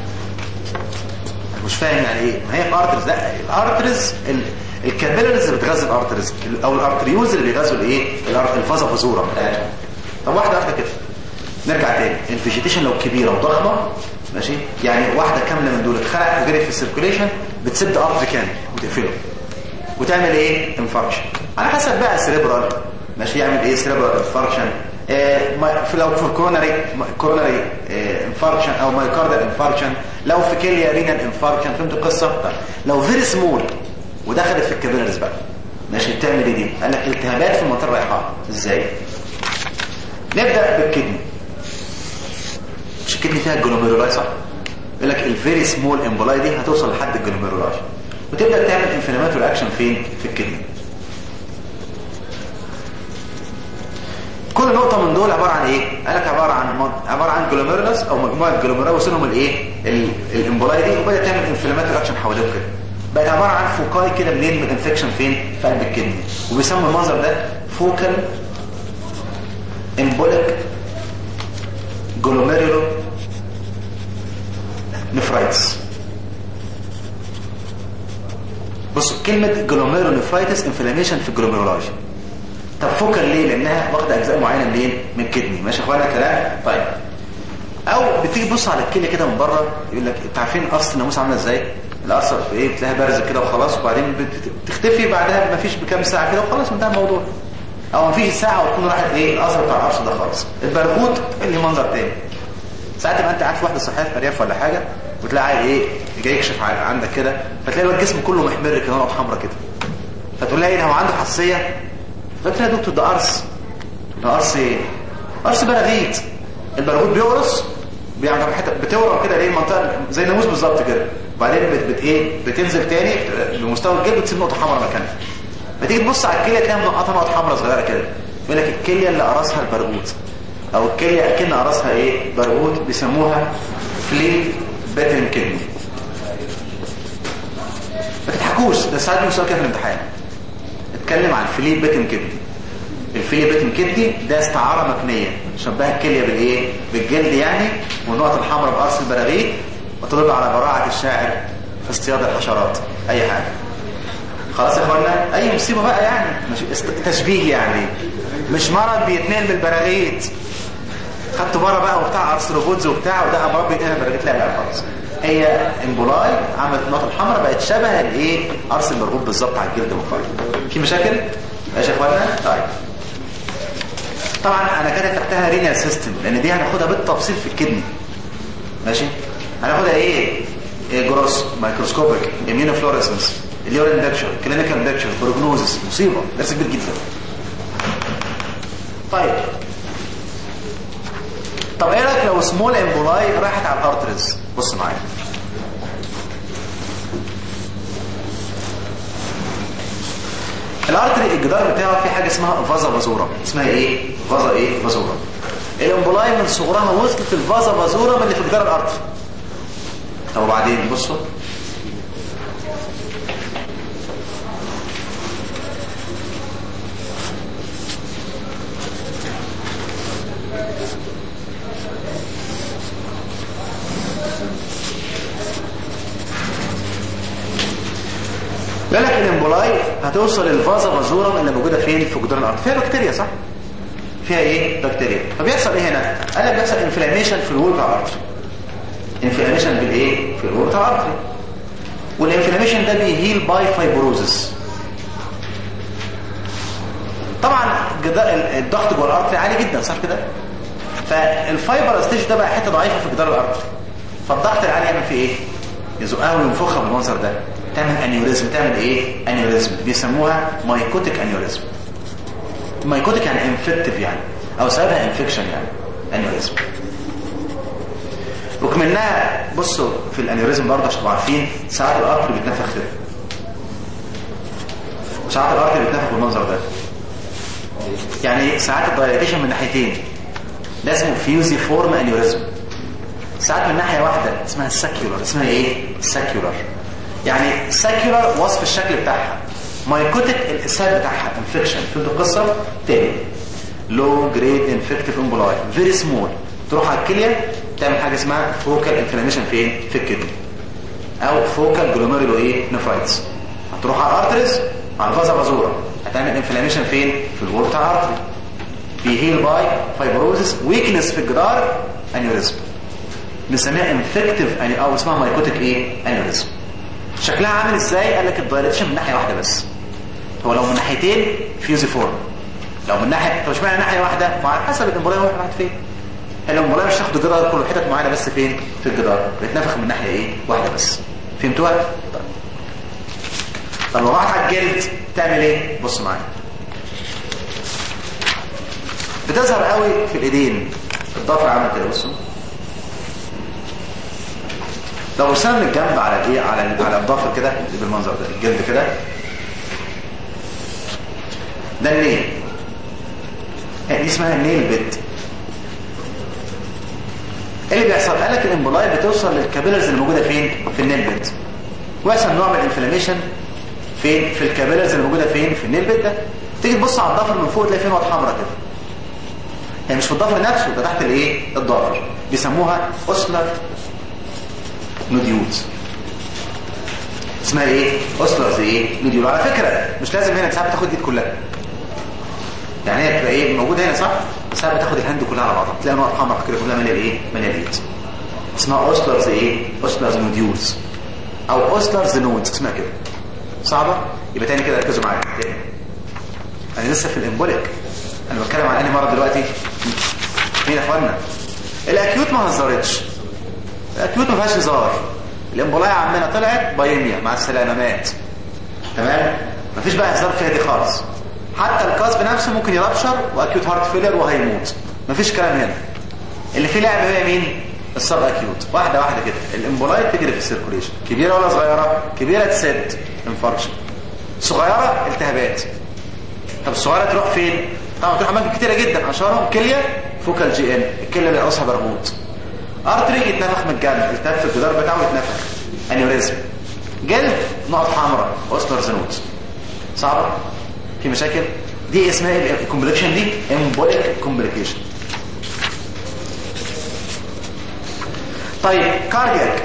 مش فاهم يعني ايه ما هي الارترز لا الارترز الكابيلاريز اللي بتغذي الارترز او الارتريوز اللي بيغذوا الايه الفازا فازورا بتاعتهم طب واحده واحده كده نرجع تاني الفيجيتيشن لو كبيره وضخمه ماشي يعني واحده كامله من دول اتخلقت وجرت في السيركوليشن بتسد ارتري كامل وتقفله وتعمل ايه انفاركشن على حسب بقى السيريبرال ماشي يعمل ايه سيريبرال انفاركشن آه في لو في كوروناري كوروناري انفاركشن او مايوكاردال انفاركشن لو في كليه رينال انفاركشن فهمت القصه طيب لو فيري سمول ودخلت في الكابيلاريز بقى ماشي بتعمل ايه دي قال لك التهابات في المنطقه الرائحه ازاي نبدا بالكدني مش الكدني فيها الجلوميرولاي صح يقول لك الفيري سمول امبولاي دي هتوصل لحد الجلوميرولاي وتبدا تعمل انفلاماتوري اكشن فين في الكدني كل نقطة من دول عبارة عن ايه؟ قال لك عبارة عن عبارة عن جلوميرولس او مجموعة جلوميرولاي وصلهم الايه؟ الامبولاي دي وبدأت تعمل انفلاماتوري اكشن حواليهم كده بقت عبارة عن فوكاي كده منين من انفكشن فين؟ في قلب الكدني وبيسموا المنظر ده فوكال امبوليك جلوميرولو نفرايتس بصوا كلمة جلوميرو نفرايتس انفلاميشن في الجلوميرولاج طب فوكال ليه لانها واخده اجزاء معينه منين من الكدني ماشي يا اخوانا كلام طيب او بتيجي تبص على الكليه كده من بره يقول لك انت عارفين اصل الناموس عامله ازاي القصر ايه بتلاقيها بارزه كده وخلاص وبعدين بتختفي بعدها ما فيش بكام ساعه كده وخلاص انتهى الموضوع او ما فيش ساعه وتكون راحت ايه القصر بتاع القصر ده خالص البرغوث اللي منظر تاني ساعات تبقى انت قاعد في واحده صحيه في ارياف ولا حاجه وتلاقي عيل ايه جاي يكشف عندك كده فتلاقي الواد جسمه كله محمر كده نقط حمراء كده فتقول لها ايه هو عنده حساسيه فقلت لها يا دكتور ده قرص ده قرص ايه قرص براغيث البرغوث بيقرص يعني حته بتورم كده ايه منطقه زي الناموس بالظبط كده وبعدين بت, بت ايه بتنزل تاني بمستوى الجلد وتسيب نقطه حمراء مكانها فتيجي تبص على الكليه تلاقيها منقطه نقط حمراء صغيره كده يقول لك الكليه اللي قرصها البرغوث او الكليه اكن قرصها ايه برغوث بيسموها فليت باتن كدني ما تضحكوش ده ساعات بيجي سؤال كده في الامتحان اتكلم عن فليت باتن كدني الفليت باتن كدني ده استعاره مكنيه شبه الكليه بالايه بالجلد يعني والنقط الحمراء بقرص البراغيث وتدل على براعه الشاعر في اصطياد الحشرات اي حاجه خلاص يا اخوانا اي مصيبه بقى يعني مش تشبيه يعني مش مرض بيتنقل بالبراغيث خدته بره بقى وبتاع ارثروبودز وبتاع وده امراض بيتنقل بالبراغيث لا لا خالص هي امبولاي عملت النقط الحمراء بقت شبه الايه قرص المربوط بالظبط على الجلد مقارنه في مشاكل ماشي يا اخوانا طيب طبعا انا كاتب تحتها رينال سيستم لان دي هناخدها بالتفصيل في الكدني ماشي هناخدها ايه, إيه جروس مايكروسكوبيك اميونوفلوريسنس اليورين بيكتشر كلينيكال بيكتشر بروجنوزس مصيبه درس كبير جدا طيب طب ايه رايك لو سمول امبولاي راحت على الارترز بص معايا الارتري الجدار بتاعه في حاجه اسمها فازا فازورا اسمها ايه فازا ايه فازورا الامبولاي من صغرها وصلت الفازا فازورا من اللي في جدار الارتري طب وبعدين بصوا بالك الامبولاي هتوصل الفازا فازورم اللي موجوده فين في جدران الارض فيها بكتيريا صح فيها ايه بكتيريا فبيحصل ايه هنا قال لك بيحصل انفلاميشن في الوول بتاع الارض انفلاميشن بالايه في الوول بتاع الارض والانفلاميشن ده بيهيل باي فايبروزس طبعا الضغط جوه الارض عالي جدا صح كده فالفايبر ستيج ده بقى حته ضعيفه في جدار الارض فالضغط العالي يعمل فيه ايه يزقها وينفخها بالمنظر ده تعمل انيوريزم تعمل ايه انيوريزم بيسموها مايكوتيك انيوريزم مايكوتيك يعني انفكتيف يعني او سببها انفكشن يعني انيوريزم وكمنها بصوا في الانيوريزم برضه عشان تبقوا عارفين ساعات القطر بيتنفخ كده وساعات القطر بيتنفخ بالمنظر ده يعني ساعات الدايليتيشن من ناحيتين ده اسمه فيوزي فورم انيوريزم ساعات من ناحيه واحده اسمها ساكيولار اسمها ايه ساكيولار يعني ساكيولار وصف الشكل بتاعها مايكوتيك الاسهال بتاعها انفكشن فهمتوا القصه تاني لو جريد انفكتيف امبولاي فيري سمول تروح على الكليه تعمل حاجه اسمها فوكال انفلاميشن فين في الكدني او فوكال جلوميرولو ايه نفرايتس هتروح على الارتريز على الفازا بازورا هتعمل انفلاميشن فين في الوول بتاع الارتري بيهيل باي فايبروزس ويكنس في الجدار انيوريزم بنسميها انفكتيف يعني او اسمها مايكوتيك ايه انيوريزم شكلها عامل ازاي قال لك الدايليتيشن من ناحيه واحده بس هو لو من ناحيتين فيوزي فورم لو من ناحيه طب اشمعنى ناحيه واحده ما على حسب الامبوليه راحت فين لو الامبوليه مش تاخد الجدار كله حتت معينه بس فين في الجدار بيتنفخ من ناحيه ايه واحده بس فهمتوها طيب طب لو راحت على الجلد تعمل ايه بص معايا بتظهر قوي في الايدين الضفر عامل كده بصوا لو رسمنا من الجنب على الايه على على الضفر كده بالمنظر ده الجلد كده ده النيل يعني دي اسمها النيل بيت ايه اللي بيحصل قال لك الامبولاي بتوصل للكابيلرز اللي موجوده فين في النيل بيت ويحصل نوع من الانفلاميشن فين في الكابيلرز اللي موجوده فين في النيل بيت ده تيجي تبص على الضفر من فوق تلاقي فيه نقط حمراء كده يعني مش في الضفر نفسه ده تحت الايه الضفر بيسموها اوسلر نوديولز اسمها ايه اوسلرز ايه نوديول على فكره مش لازم هنا ساعات تاخد دي كلها يعني هي تبقى ايه موجوده هنا صح ساعات بتاخد الهند كلها على بعضها تلاقي نقط حمراء كده كلها ماليه ايه ماليه اليد اسمها اوسلرز ايه اوسلرز نوديولز او اوسلرز نودز اسمها كده صعبه يبقى تاني كده ركزوا معايا تاني انا لسه في الامبوليك انا بتكلم عن انهي مرض دلوقتي مين يا اخوانا الاكيوت ما هزرتش الاكيوت ما فيهاش هزار الامبولايه عمنا طلعت بايميا مع السلامه مات تمام مفيش بقى هزار فيها دي خالص حتى القصب نفسه ممكن يربشر واكيوت هارت فيلر وهيموت مفيش كلام هنا اللي فيه لعب هي مين السب اكيوت واحده واحده كده الامبولايه تجري في السيركوليشن كبيره ولا صغيره كبيره تسد انفاركشن صغيره التهابات طب الصغيره تروح فين طبعا تروح اماكن كتيره جدا اشهرهم كليه فوكال جي ان الكليه اللي راسها برغوت ارتري يتنفخ من الجنب التف الجدار بتاعه يتنفخ انيوريزم جلد نقط حمراء اوسلر زنوت صعبه في مشاكل دي اسمها ايه الكومبليكيشن دي امبوليك كومبليكيشن طيب كاردياك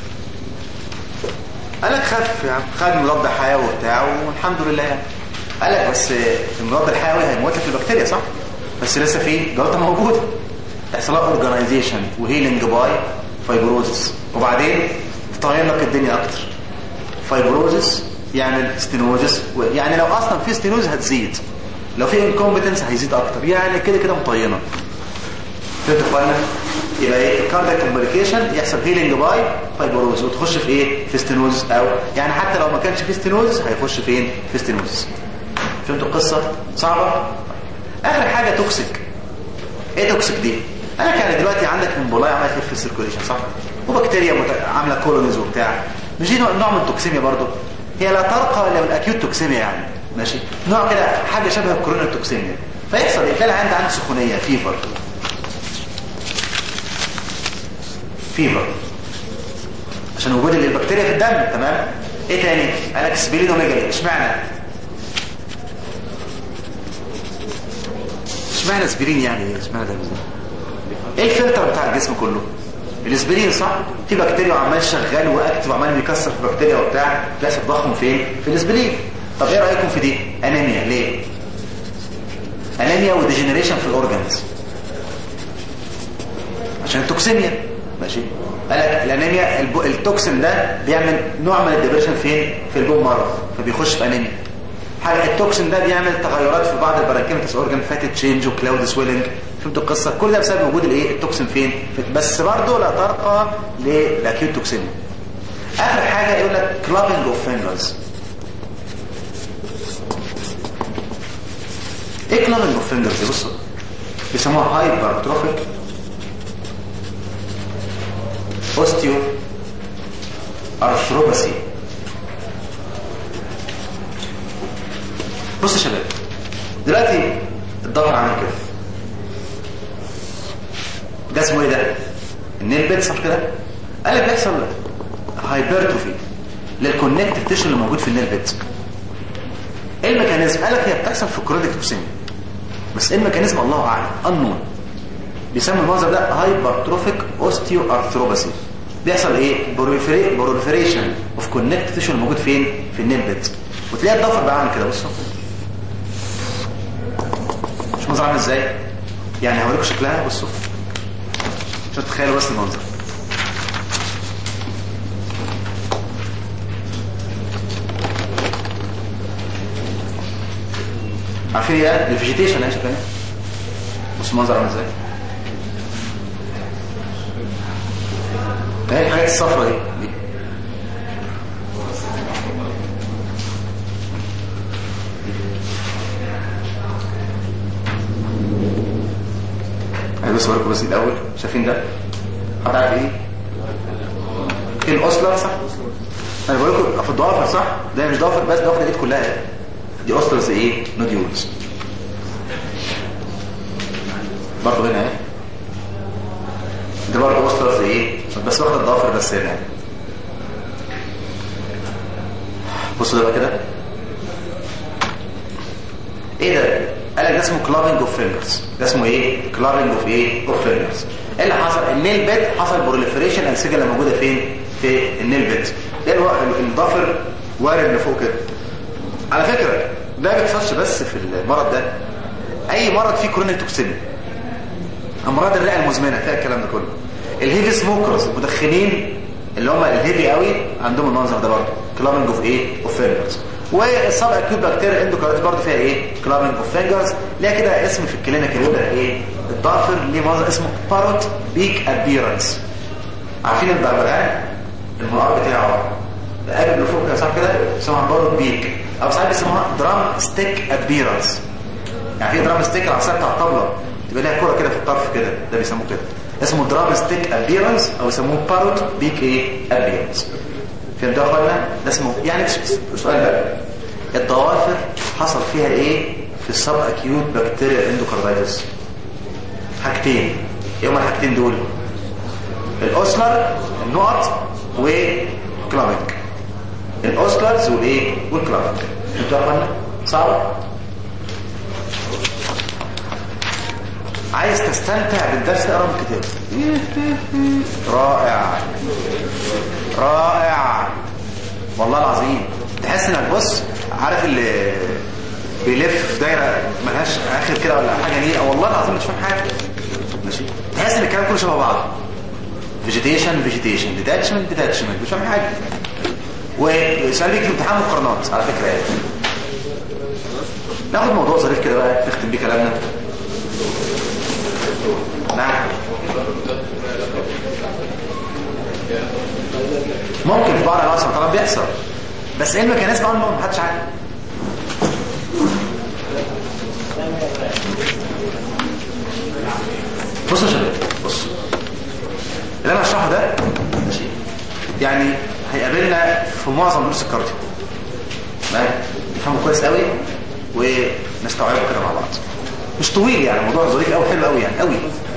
قال لك خف يا عم خد مضاد حيوي وبتاع والحمد لله يعني قال لك بس المضاد الحيوي هيموت لك البكتيريا صح بس لسه في جلطه موجوده تحصل لها اورجانيزيشن وهيلينج باي فايبروزس وبعدين تطين لك الدنيا اكتر فايبروزس يعمل ستينوزس يعني لو اصلا في ستينوز هتزيد لو في انكومبتنس هيزيد اكتر يعني كده كده مطينه فهمت اخوانا يبقى ايه كاردياك كومبليكيشن يحصل هيلينج باي فايبروز وتخش في ايه في ستينوز او يعني حتى لو ما كانش في ستينوز هيخش فين في ستينوز فهمتوا القصه صعبه اخر حاجه توكسيك ايه توكسيك دي انا كان دلوقتي عندك امبولاي عماله تلف في السيركوليشن صح وبكتيريا مت... عامله كولونيز وبتاع مش دي نوع من التوكسيميا برضو هي لا ترقى الا بالاكيوت توكسيميا يعني ماشي نوع كده حاجه شبه الكورونا توكسيميا فيحصل ايه تلاقي عندي عندي سخونيه فيفر فيفر عشان وجود البكتيريا في الدم تمام ايه تاني قال لك سبيلينوميجالي اشمعنى اشمعنى اسبرين يعني ايه اشمعنى ده بالظبط ايه الفلتر بتاع الجسم كله الاسبرين صح في بكتيريا وعمال شغال واكتف وعمال بيكسر في بكتيريا وبتاع بيحصل تضخم فين في الاسبرين طب ايه رايكم في دي انيميا ليه انيميا وديجنريشن في الاورجانز عشان التوكسيميا ماشي قال لك الانيميا الب... التوكسين ده بيعمل نوع من الديبريشن فين في البون مارو فبيخش في انيميا حاجه التوكسين ده بيعمل تغيرات في بعض البراكيمتس اورجان فاتت تشينج وكلاود سويلنج فهمتوا القصه كل ده بسبب وجود الايه التوكسين فين بس برضه لا ترقى للاكيوت توكسيميا اخر حاجه يقول لك كلابنج اوف فينجرز ايه كلابنج اوف فينجرز دي بصوا بيسموها هايبرتروفيك اوستيو ارثروباسي بص يا شباب دلوقتي الضغط عامل كده ده اسمه ايه ده النيل بيحصل كده قال لك بيحصل هايبرتروفي للكونكتيف تيشو اللي موجود في النيل بيتس ايه الميكانيزم قال لك هي بتحصل في الكرونيك توكسيميا بس ايه الميكانيزم الله اعلم انون بيسمى المنظر ده هايبرتروفيك اوستيو ارثروباسي بيحصل ايه بروليفريشن اوف كونكتيف تيشو اللي موجود فين في النيل بيتس وتلاقي الضفر بقى عامل كده بصوا مش منظر عامل ازاي يعني هوريكم شكلها بصوا عشان تتخيلوا بس المنظر عارفين ايه الفيجيتيشن ايه شكلها بص المنظر عامل ازاي ايه الحاجات الصفرا دي دي انا بس اوريكم بس الاول شايفين ده حد عارف ايه ايه الاوسلر صح انا بقول لكم في الضوافر صح ده مش ضوافر بس ضوافر الايد كلها دي اوسلرز ايه نوديولز برضه هنا اهي ده برضه اوسلرز ايه بس واخد الضوافر بس هنا بصوا ده بقى كده ايه ده قال لك ده اسمه كلابنج اوف فينجرز ده اسمه ايه كلابنج اوف ايه اوف فينجرز ايه اللي حصل النيل بيت حصل بروليفريشن الانسجه اللي موجوده فين في النيل بيت ده الضفر وارد لفوق كده على فكره ده ما بيحصلش بس في المرض ده اي مرض فيه كرونيك توكسيميا امراض الرئه المزمنه فيها الكلام ده كله الهيفي سموكرز المدخنين اللي هم الهيفي قوي عندهم المنظر ده برضه كلابنج اوف ايه اوف فينجرز والسب اكيوت بكتيريا اندوكارديت برضه فيها ايه كلابنج اوف فينجرز ليها كده اسم في الكلينيك يقول لك ايه الضافر ليه منظر اسمه باروت بيك ابيرنس عارفين البغبغان المنقار بتاعه القلب اللي فوق كده صح كده اسمها باروت بيك او ساعات بيسموها درام ستيك ابيرنس يعني في درام ستيك العصايه بتاع الطبله تبقى لها كره كده في الطرف كده ده بيسموه كده اسمه درام ستيك ابيرنس او يسموه باروت بيك ايه ابيرنس فهمتوا يا اخوانا ده اسمه يعني سؤال بقى الضوافر حصل فيها ايه في السب اكيوت بكتيريا اندوكاردايتس حاجتين ايه هما الحاجتين دول الاوسلر النقط وكلابنج الاوسلرز والايه والكلابنج فهمتوا يا اخوانا صعب عايز تستمتع بالدرس اقرا من الكتاب رائع رائع والله العظيم تحس انك بص عارف اللي بيلف في دايره ملهاش اخر كده ولا حاجه دي والله العظيم مش فاهم حاجه ماشي تحس ان الكلام كله شبه بعض فيجيتيشن فيجيتيشن ديتاتشمنت ديتاتشمنت مش فاهم حاجه وسؤال بيجي في امتحان مقارنات على فكره يعني ناخد موضوع ظريف كده بقى نختم بيه كلامنا نعم ممكن في بعض انواع السرطانات بيحصل بس ايه الميكانيزم عنه محدش عارف بصوا يا شباب بصوا اللي انا هشرحه ده ماشي يعني هيقابلنا في معظم دروس الكارديو نفهمه كويس قوي ونستوعبه كده مع بعض مش طويل يعني موضوع ظريف قوي حلو قوي يعني قوي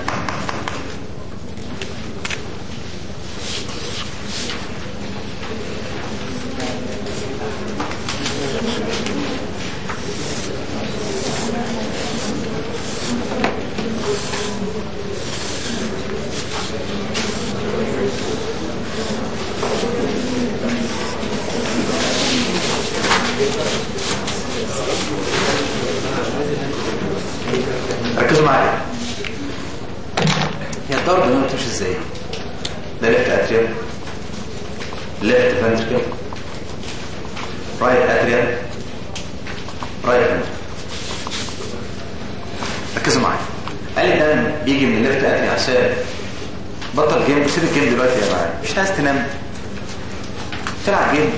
ركزوا معايا هي الضربة دي بتمشي ازاي ده ليفت اتريال ليفت فنتريكل رايت اتريال رايت فنتريكل ركزوا معايا قال لي ده بيجي من الليفت اتريال عشان بطل جيم سيب الجيم دلوقتي يا معايا مش عايز تنام تلعب جيم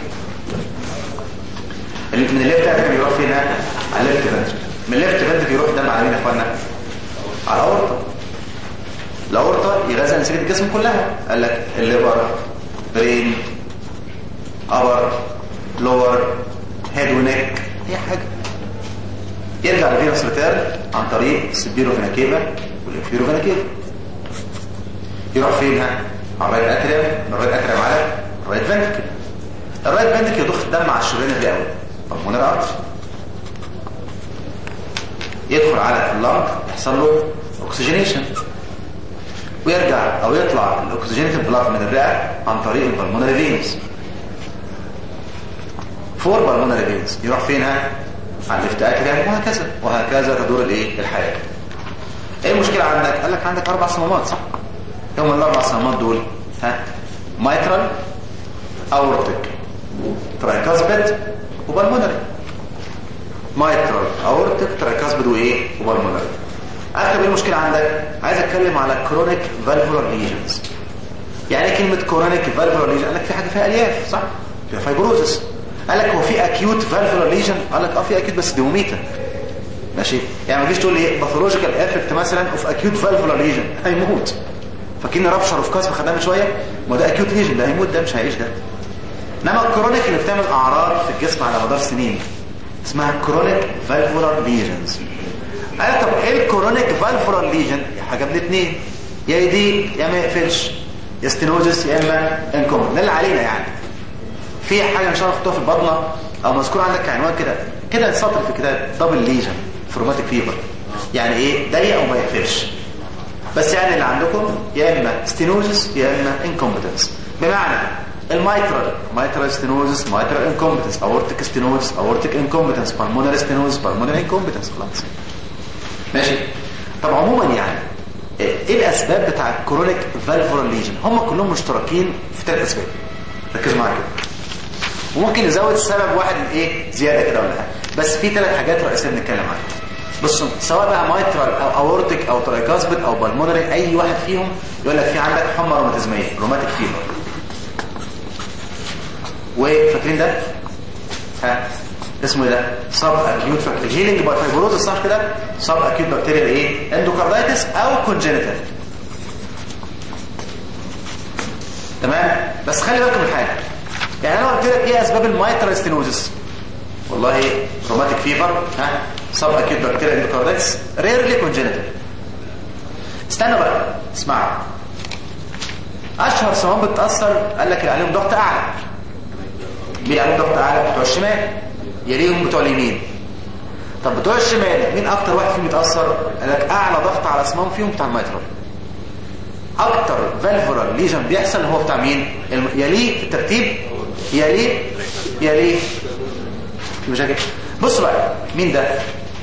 من الليفت اتريم يروح فين على الليفت فنتريكل من الليفت فنتريكل يروح دم على مين يا اخوانا على الاورطه الاورطه يغذي انسجه الجسم كلها قال لك الليفر برين ابر لور هيد ونيك اي حاجه يرجع للفيروس ريتيرن عن طريق السبيرو فيناكيفا والانفيرو فيناكيفا يروح فين ها على الرايت اتريم من الرايت اتريم على الرايت فنتريكل الرايت فنتريكل يضخ الدم على الشريان الرئوي بالمونر ارتري يدخل على اللنج يحصل له اوكسجينيشن ويرجع او يطلع الاكسجينيتد بلاد من الرئه عن طريق البلمونري فينز فور بالمونري فينز يروح فين ها على الليفت اتريم وهكذا وهكذا تدور الايه الحياه ايه المشكله عندك قال لك عندك اربع صمامات صح هم الاربع صمامات دول ها مايترال اورتيك ترايكاسبيد وبالمونري مايترال اورتيك ترايكاسبيد وايه وبالمونري اخر ايه المشكله عندك عايز اتكلم على كرونيك فالفولار ليجنز يعني ايه كلمه كرونيك فالفولار ليجن قال لك في حاجه فيها الياف صح فيها فايبروزس قال لك هو في اكيوت فالفولار ليجن قال لك اه في اكيوت بس دي مميته ماشي يعني ما تجيش تقول لي باثولوجيكال افكت مثلا اوف اكيوت فالفولار ليجن هيموت فاكرين رابشر اوف كاسب خدناه من شويه ما ده اكيوت ليجن ده هيموت ده مش هيعيش ده انما الكرونيك اللي بتعمل اعراض في الجسم على مدار سنين اسمها كرونيك فالفولار ليجنز قال طب ايه الكرونيك فالفولار ليجن حاجه من اثنين يا يضيق يا ما يقفلش يا ستينوزس يا اما انكومن ده اللي علينا يعني في حاجه مش عارف تحطها في البطنه او مذكور عندك كعنوان كده كده سطر في الكتاب دبل ليجن فروماتيك فيبر يعني ايه ضيق او ما يقفلش بس يعني اللي عندكم يا اما ستينوزس يا اما انكومبتنس بمعنى الميترال ميترال ستينوزس ميترال انكومبتنس اورتيك ستينوزس اورتيك انكومبتنس بالمونري ستينوزس بالمونري انكومبتنس خلاص ماشي طب عموما يعني ايه الاسباب بتاع الكرونيك فالفولار ليجن هم كلهم مشتركين في ثلاث اسباب ركزوا معايا كده وممكن نزود سبب واحد ايه زياده كده ولا حاجه بس في ثلاث حاجات رئيسيه بنتكلم عنها بصوا سواء بقى مايترال او اورتيك او ترايكاسبيد او بالمونري اي واحد فيهم يقول لك في عندك حمى روماتيزميه روماتيك فيبر وفاكرين ده ها اسمه ايه ده سب اكيوت فاكتور هيلينج باي فايبروزس صح كده سب اكيوت بكتيريال ايه اندوكاردايتس او كونجنيتال تمام بس خلي بالكم من حاجه يعني انا قلت لك ايه اسباب المايترال ستينوزس والله روماتيك فيبر ها سب اكيوت بكتيريال اندوكاردايتس ريرلي كونجنيتال استنى بقى اسمع اشهر صمام بتاثر قال لك اللي عليهم ضغط اعلى مين عليهم ضغط اعلى بتوع الشمال يليهم بتوع اليمين طب بتوع الشمال مين اكتر واحد فيهم يتاثر قال لك اعلى ضغط على صمام فيهم بتاع الميترال اكتر فالفولار ليجن بيحصل هو بتاع مين الم... يليه في الترتيب يليه يليه في مشاكل بص بقى مين ده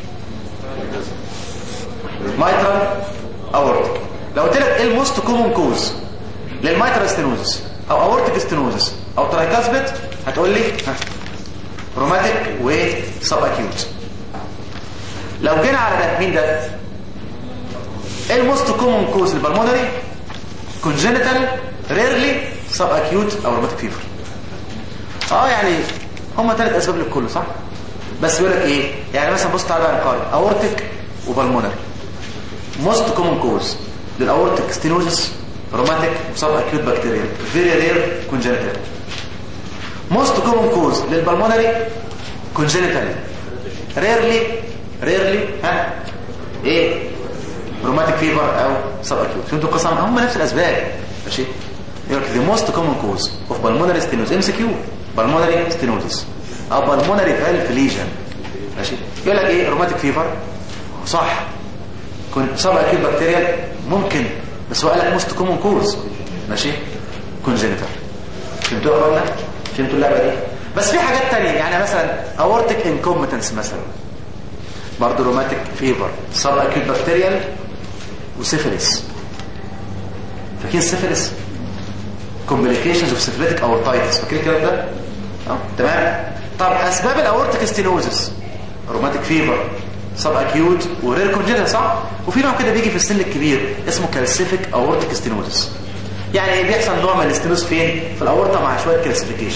مايترال اورتيك لو قلت لك ايه الموست كومون كوز للمايترال ستينوزس او اورتيك ستينوزس او ترايكاسبيد هتقول لي ها روماتيك وسب اكيوت لو جينا على ده مين ده ايه الموست كومون كوز للبلمونري كونجنتال ريرلي سب اكيوت او روماتيك فيفر اه يعني هم ثلاث اسباب للكل صح بس بيقول لك ايه يعني مثلا بص تعالى بقى نقارن اورتيك وبلمونري موست كومون كوز للاورتيك ستينوزس روماتيك وسب اكيوت بكتيريا فيري رير كونجنتال موست كومون كوز للبلمونري كونجنتال ريرلي ريرلي ها ايه روماتيك فيفر او سب اكيوت فهمتوا القصه هم نفس الاسباب ماشي يقول لك the most common cause of pulmonary stenosis ام سي كيو pulmonary stenosis او pulmonary valve lesion ماشي يقول لك ايه روماتيك فيفر صح كنت سب اكيوت بكتيريال ممكن بس هو قال لك most common cause ماشي كونجنتال فهمتوا يا اخوانا فهمتوا اللعبه دي بس في حاجات تانية يعني مثلا aortic incompetence مثلا برضه روماتيك فيفر سب اكيوت بكتيريال وسيفيلس فاكرين السيفيلس كومبليكيشنز اوف سيفيليتك اورتايتس فاكرين الكلام ده اه تمام طب اسباب الاورتيك ستينوزس روماتيك فيفر سب اكيوت ورير كونجنتال صح وفي نوع كده بيجي في السن الكبير اسمه كالسيفيك اورتيك ستينوزس يعني بيحصل نوع من الاستينوز فين في الاورطه مع شويه كالسيفيكيشن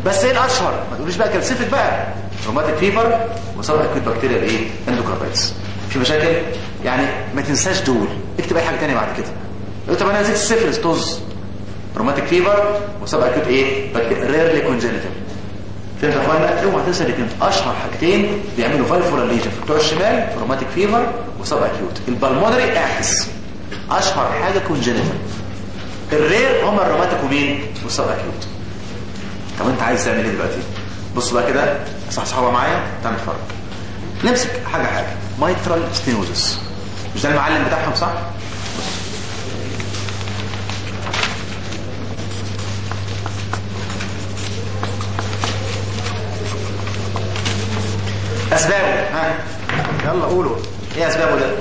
بس ايه الاشهر ما تقوليش بقى كالسيفيك بقى روماتيك فيبر وسبب اكيد بكتيريا الايه اندوكاردايتس في مشاكل يعني ما تنساش دول اكتب اي حاجه ثانيه بعد كده قلت طب انا نسيت السيفلس طز روماتيك فيبر وسبب اكيد ايه ريرلي كونجنتال فهمت يا اخوانا اوعى تنسى الاثنين اشهر حاجتين بيعملوا فالفولار ليجن في بتوع الشمال روماتيك فيبر وسب اكيوت البلمونري اعكس اشهر حاجه كونجنتال الرير هم الروماتيك ومين والسب اكيوت طب انت عايز تعمل ايه دلوقتي بص بقى كده صح صحابه معايا تعمل فرق نمسك حاجه حاجه مايترال ستينوزس مش ده المعلم بتاعهم صح اسبابه ها يلا قولوا ايه اسبابه ده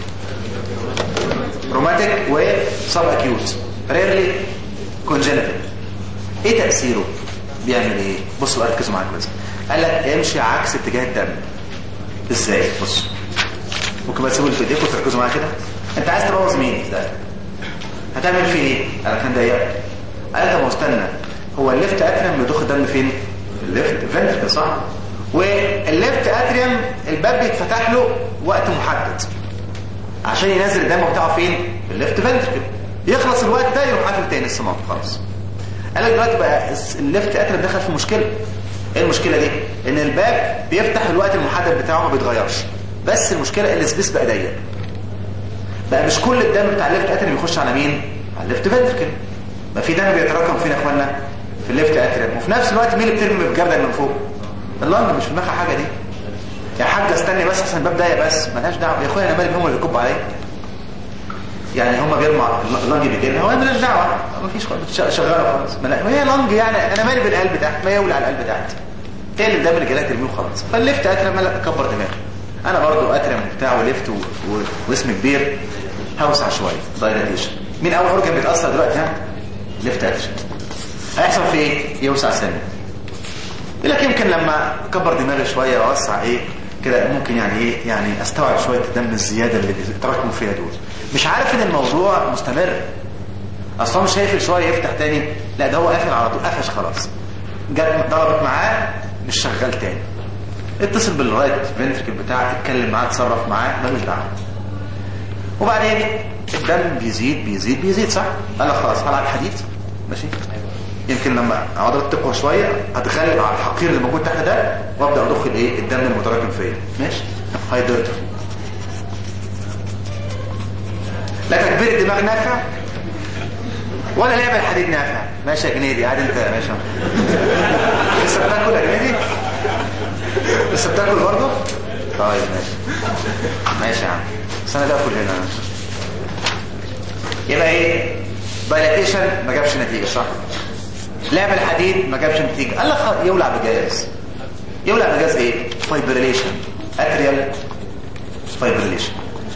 روماتيك وسب اكيوت ريرلي كونجنتال ايه تاثيره بيعمل ايه بصوا بقى ركزوا معايا كويس قال لك امشي عكس اتجاه الدم ازاي بص ممكن بقى تسيبوا اللي في ايديكم تركزوا معايا كده انت عايز تبوظ مين ده هتعمل فيه ايه قال لك ضيق قال لك طب استنى هو الليفت اتريم بيضخ الدم فين الليفت فنتركل صح والليفت اتريم الباب بيتفتح له وقت محدد عشان ينزل الدم بتاعه فين في الليفت فنتركل يخلص الوقت ده يروح قافل تاني الصمام خلاص قال لك دلوقتي بقى الليفت اتريم دخل في مشكله ايه المشكله دي ان الباب بيفتح الوقت المحدد بتاعه ما بيتغيرش بس المشكله ان السبيس بقى ضيق بقى مش كل الدم بتاع الليفت اتريم يخش على مين على الليفت فنتركل ما في دم بيتراكم فين يا اخوانا في الليفت اتريم وفي نفس الوقت مين اللي بترمي بالجردل من فوق اللنج مش في دماغها حاجه دي يا حاجه استني بس عشان الباب ضيق بس مالهاش دعوه يا اخويا انا مالي هم اللي يكبوا عليا يعني هم بيرموا اللنج بيجي هو مالناش دعوه ما فيش شغاله خالص ما هي لنج يعني انا مالي بالقلب بتاعتي ما يولع القلب بتاعتي ايه اللي الدم اللي جالها ترميه وخلاص فالليفت اترم لا كبر دماغي انا برضو اترم بتاعه ليفت و... و... واسم كبير هوسع شويه دايلاتيشن مين اول اورجن بيتاثر دلوقتي ها ليفت اترم هيحصل في ايه يوسع سنه يقول لك يمكن لما اكبر دماغي شويه واوسع ايه كده ممكن يعني ايه يعني استوعب شويه الدم الزياده اللي بيتراكموا فيها دول مش عارف ان الموضوع مستمر اصلا مش شايف شويه يفتح تاني لا ده هو قافل على طول قفش خلاص جت ضربت معاه مش شغال تاني اتصل بالرايت فنتركل بتاعك اتكلم معاه اتصرف معاه ملوش دعوه وبعدين الدم بيزيد بيزيد بيزيد صح قال لك خلاص هلعب حديد ماشي يمكن لما عضلات تقوى شويه هتغلب على الحقير اللي موجود تحت ده وابدا اضخ الايه الدم المتراكم فيا ماشي هايدرتر لا تكبير الدماغ نافع ولا لعب الحديد نافع ماشي يا جنيدي قاعد انت يا باشا لسه بتاكل يا جنيدي لسه بتاكل برضه طيب ماشي ماشي يا عم بس انا باكل هنا يبقى ايه دايلاتيشن ما جابش نتيجه صح لعب الحديد ما جابش نتيجه قال لك يولع بجاز يولع بجاز ايه فايبريليشن اتريال فايبريليشن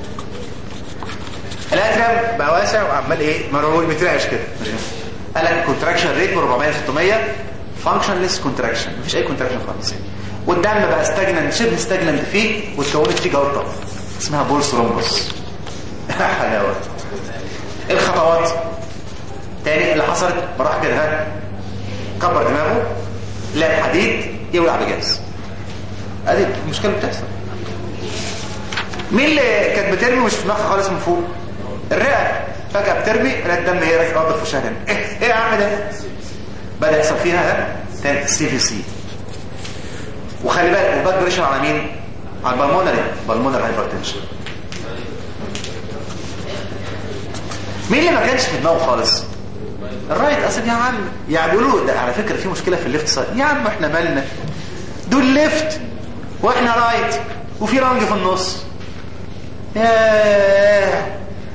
الاتريم بقى واسع وعمال ايه مرعول بترعش كده قال لك كونتراكشن ريت من 400 ل 600 فانكشنليس كونتراكشن مفيش اي كونتراكشن خالص والدم بقى استجنن شبه استجنن فيه واتكونت فيه جلطه اسمها بولس رومبس حلاوه ايه الخطوات تاني اللي حصلت براح كده ها كبر دماغه لعب حديد يولع بجاز ادي المشكله بتحصل مين اللي كانت بترمي مش في دماغها خالص من فوق الرئه فجاه بترمي لا الدم هي راجع يقضي في وشها تاني ايه ايه يا عم ده بدا يحصل فيها تاني سي في سي وخلي بالك البلاد بريشر على مين على البلمونري بالمونري هايبرتنشن مين اللي ما كانش في دماغه خالص الرايت اصل يا عم يعني بيقولوا ده على فكره في مشكله في الليفت سايد يا عم احنا مالنا دول ليفت واحنا رايت وفي رنج في النص ياه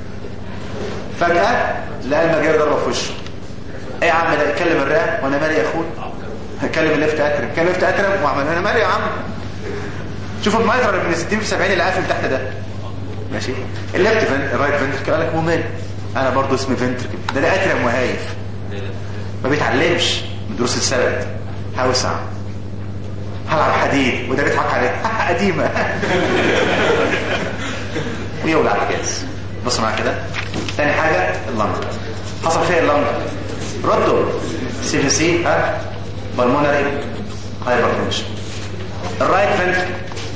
فجأة لقى المجال ضربه في وشه ايه يا عم ده اتكلم الرئه وانا مالي يا اخوي هتكلم الليفت اترم كان الليفت اترم وعمل انا مالي يا عم شوف المايترال اللي من 60 في 70 اللي قافل تحت ده ماشي الليفت فن الرايت فنتركل قال لك ممل انا برضو اسمي فنتركل ده ده اترم وهايف ما بيتعلمش من دروس السبت هوسع هلعب حديد وده بيضحك عليه قديمه ويولع الجاز بص معايا كده تاني حاجه اللنج حصل فيها اللنج ردوا سي في سي ها بالمونري هايبرتنشن الرايت فنتركل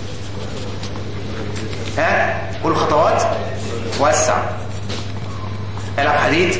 ها قولوا خطوات وسع العب حديد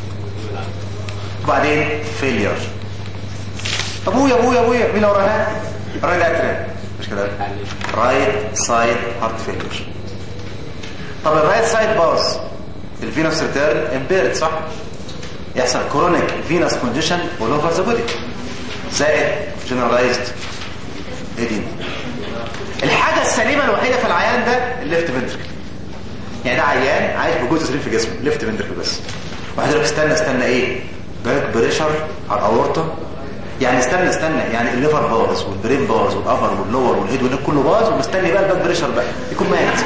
وبعدين فيلير ابويا ابويا ابويا مين وراها رايت اتريم مش كده رايت سايد هارت فيلير طب الرايت سايد باص الفينوس ريتيرن امبيرد صح يحصل كرونيك فينوس كونديشن اول اوفر ذا بودي زائد جنرالايزد ايدين الحاجه السليمه الوحيده في العيان ده الليفت فنتركل يعني ده عيان عايش بجزء سليم في جسمه ليفت فنتركل بس واحد يقول لك استنى استنى ايه باك بريشر على الاورطه يعني استنى استنى يعني الليفر باظ والبرين باظ والابر واللور والهيد والنك كله باظ ومستني بقى الباك بريشر بقى يكون مات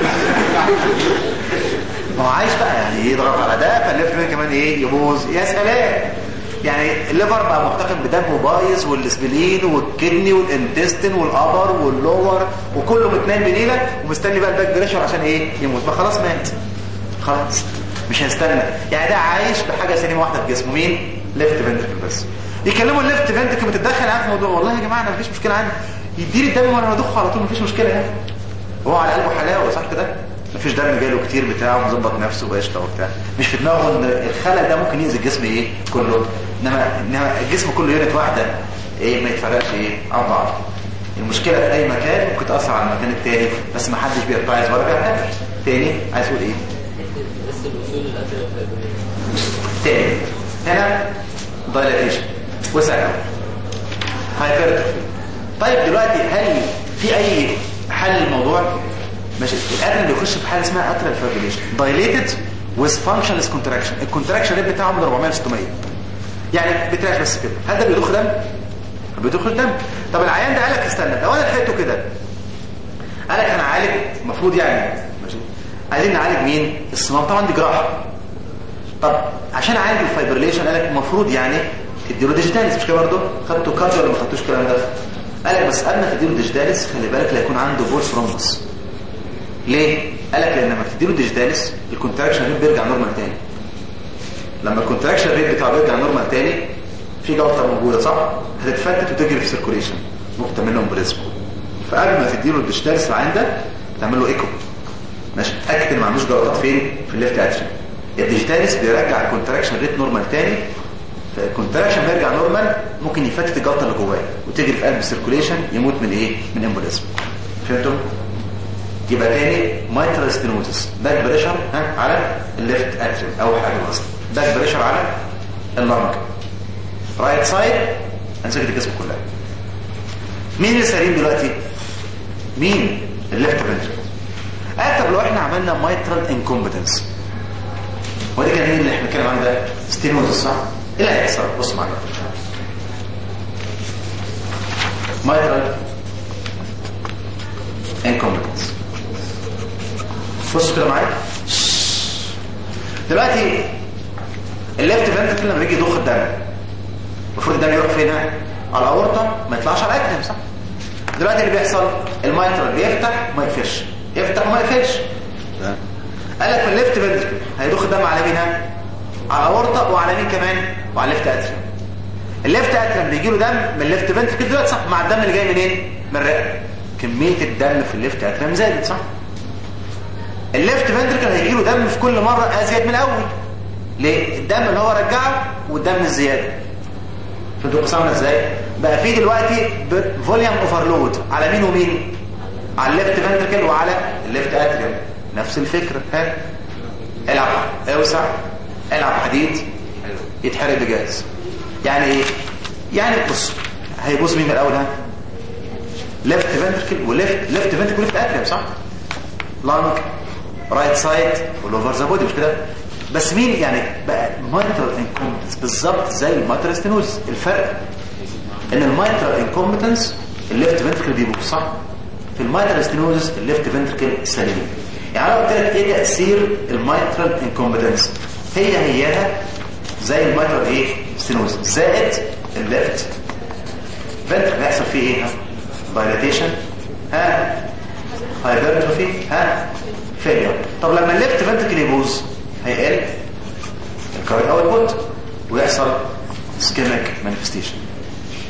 ما هو عايش بقى يعني يضغط على ده فالليفت فين كمان ايه يبوظ يا سلام يعني الليفر بقى محتقن بدمه بايظ والسبلين والكدني والانتستين والابر واللور وكله متنام بنيله ومستني بقى الباك بريشر عشان ايه يموت ما خلاص مات خلاص مش هيستنى يعني ده عايش بحاجه سليمه واحده في جسمه مين ليفت فنتركل بس يكلموا الليفت فنتركل بتتدخل معاه في الموضوع والله يا جماعه انا مفيش مشكله عندي يديني الدم وانا بدخه على طول مفيش مشكله يعني هو على قلبه حلاوه صح كده مفيش دم جاله كتير بتاعه مظبط نفسه وقشطه وبتاع مش في دماغه ان الخلل ده ممكن يأذي الجسم ايه كله انما انما الجسم كله يونت واحده ايه ما يتفرقش ايه عن بعض المشكله في اي مكان ممكن تاثر على المكان التاني بس ما حدش بيتعظ ولا بيعتبر تاني عايز تقول ايه بس الوصول للأسئلة تاني هنا دايلاتيشن وسكن هايبرتروفي طيب دلوقتي هل في اي حل للموضوع ماشي الاتريال بيخش في حاله اسمها اتريال فايبريليشن دايليتد ويز فانكشنلس كونتراكشن الكونتراكشن ريت بتاعه من 400 ل 600 يعني بتراش بس كده هل ده بيضخ دم ما بيضخش دم طب العيان ده قال لك استنى لو انا لحقته كده قال لك انا عالج المفروض يعني ماشي عايزين نعالج مين الصمام طبعا دي جراحه طب عشان اعالج الفايبريليشن قال لك المفروض يعني تديله ديجيتاليس مش كده برضه خدته كارديو ولا ما خدتوش الكلام ده قال لك بس قبل ما تديله ديجيتاليس خلي بالك لا يكون عنده فول ثرومبس ليه قال لك لان لما تديله ديجيتاليس الكونتراكشن ريت بيرجع نورمال تاني لما الكونتراكشن ريت بتاعه بيرجع نورمال تاني في جلطه موجوده صح هتتفتت وتجري في سيركوليشن ممكن تعمل له امبوليزم فقبل ما تديله الديجيتاليس العين ده تعمل له ايكو ماشي اتاكد ان ما عندوش جلطات فين في الليفت اتريوم الديجيتاليس بيرجع الكونتراكشن ريت نورمال تاني فالكونتراكشن بيرجع نورمال ممكن يفتت الجلطه اللي جواه وتجري في قلب السيركوليشن يموت من ايه من امبوليزم فهمتوا يبقى تاني مايترال ستينوزس باك بريشر ها على الليفت اتريوم اول حاجه اصلا باك بريشر على اللنج رايت سايد هنسكت الجسم كلها مين اللي سليم دلوقتي مين الليفت فنتريكل آه طب لو احنا عملنا مايترال انكومبتنس ودي كان مين اللي احنا بنتكلم عنه ده ستينوزس صح ايه اللي هيحصل بص معايا مايترال انكومبتنس بص كده معايا دلوقتي الليفت فنتركل لما بيجي يضخ الدم المفروض الدم يروح فين ها؟ على الاورطه ما يطلعش على الاكتم صح دلوقتي اللي بيحصل المايترال بيفتح وما يقفلش يفتح وما يقفلش قال لك في الليفت فنتركل هيضخ الدم على مين ها؟ على الاورطه وعلى مين كمان وعلى الليفت اتريوم الليفت اتريوم بيجي له دم من الليفت فنتركل دلوقتي صح مع الدم اللي جاي منين من الرئه كميه الدم في الليفت اتريوم زادت صح الليفت فنتركل هيجي له دم في كل مره ازيد من الاول ليه الدم اللي هو رجعه والدم الزياده فانتوا قسمنا ازاي بقى في دلوقتي فوليوم اوفرلود على مين ومين على الليفت فنتركل وعلى الليفت اتريوم نفس الفكره ها العب اوسع العب حديد يتحرق بجاز يعني ايه يعني بص هيبص مين من الاول ها ليفت فنتركل وليفت ليفت فنتركل وليفت اتريوم صح لانج رايت سايد والاوفر ذا بودي مش كده بس مين يعني بقى مايترال انكومبتنس بالظبط زي المايترال ستينوز الفرق ان المايترال انكومبتنس الليفت فنتركل بيبوظ صح في المايترال ستينوز الليفت فنتركل سليم يعني انا قلت لك ايه تاثير المايترال انكومبتنس هي هيها زي المايترال ايه ستينوز زائد الليفت فنتركل هيحصل فيه ايه ها دايلاتيشن ها هايبرتروفي ها فيلير طب لما الليفت فنتركل يبوظ هيقل الكارت اوتبوت ويحصل سكيميك مانيفستيشن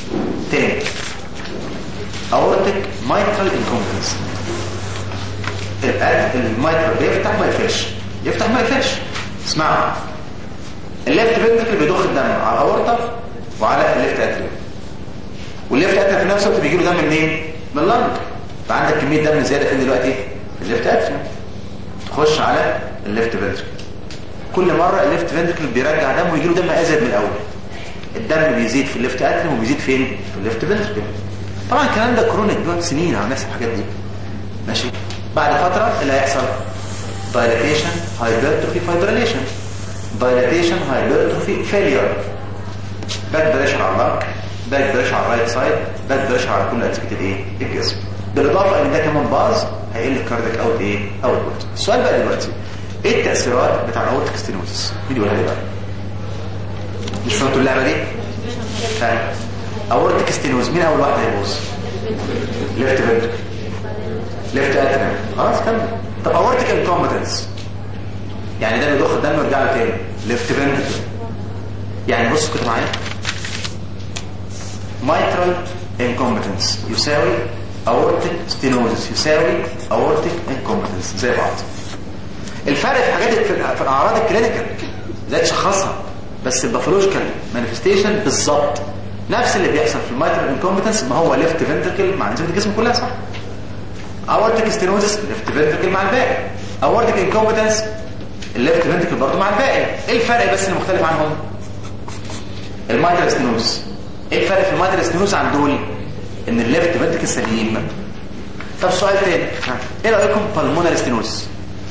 تاني اورتك مايترال انكومبتنس القلب المايترال بيفتح ما يقفلش يفتح ما يقفلش اسمعوا الليفت فنتركل بيضخ الدم على الاورطه وعلى الليفت اتريوم والليفت اتريوم في نفس الوقت بيجي له دم منين من اللنج فعندك كميه دم زياده فين دلوقتي الليفت اتريوم تخش على الليفت فنتركل كل مره الليفت فنتركل بيرجع دم ويجي له دم ازيد من الاول الدم بيزيد في الليفت اتريوم وبيزيد فين في الليفت فنتركل طبعا الكلام ده كرونيك بيقعد سنين على الناس الحاجات دي ماشي بعد فتره اللي هيحصل dilatation hypertrophy fibrillation dilatation hypertrophy failure باك بريشر على اللنج باك بريشر على الرايت سايد باك بريشر على كل اجزاء الايه الجسم بالاضافه ان ده كمان باظ هيقل الكارديك اوت ايه اوت السؤال بقى دلوقتي ايه التاثيرات بتاع الاورتيك ستينوزس مين يقولها لي بقى مش فهمتوا اللعبه دي فاهم اورتيك ستينوز مين اول واحد هيبوظ ليفت فنتركل ليفت اتريم خلاص كمل طب اورتيك انكومبتنس يعني ده بيضخ الدم ويرجع له تاني ليفت فنتركل يعني بص كده معايا mitral incompetence يساوي aortic stenosis يساوي aortic incompetence زي بعض الفرق في حاجات في في الاعراض الكلينيكال ازاي تشخصها بس الباثولوجيكال مانيفستيشن بالظبط نفس اللي بيحصل في الميترال انكومبتنس ما هو ليفت فنتركل مع نسبه الجسم كلها صح اورتيك ستينوزس ليفت فنتركل مع الباقي اورتيك انكومبتنس الليفت فنتركل برضه مع الباقي ايه الفرق بس اللي مختلف عنهم الميترال ستينوز ايه الفرق في الميترال ستينوز عن دول ان الليفت فنتركل سليم طب سؤال تاني ها. ايه رايكم بالمونري ستينوز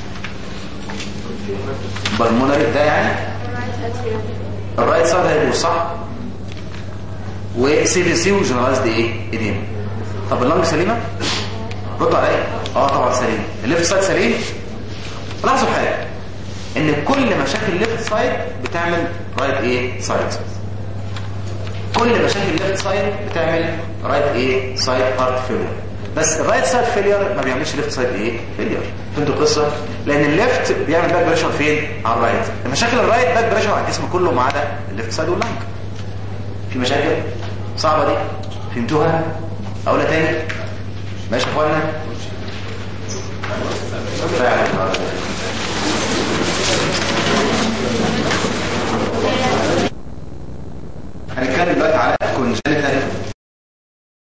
بالمونري ده يعني الرايت سايد هيبقوا صح وسي في سي وجنرالايزد ايه ايديم طب اللنج سليمه ردوا عليا اه طبعا سليم الليفت سايد سليم لاحظوا حاجه ان كل مشاكل الليفت سايد بتعمل رايت ايه سايد كل مشاكل الليفت سايد بتعمل رايت ايه سايد هارت فيلير بس الرايت سايد فيلير ما بيعملش ليفت سايد ايه فيلير فهمتوا القصه لان الليفت بيعمل باك بريشر فين على الرايت المشاكل الرايت باك بريشر على الجسم كله ما عدا الليفت سايد واللنج في مشاكل صعبه دي فهمتوها اقولها تاني ماشي يا اخوانا فعلا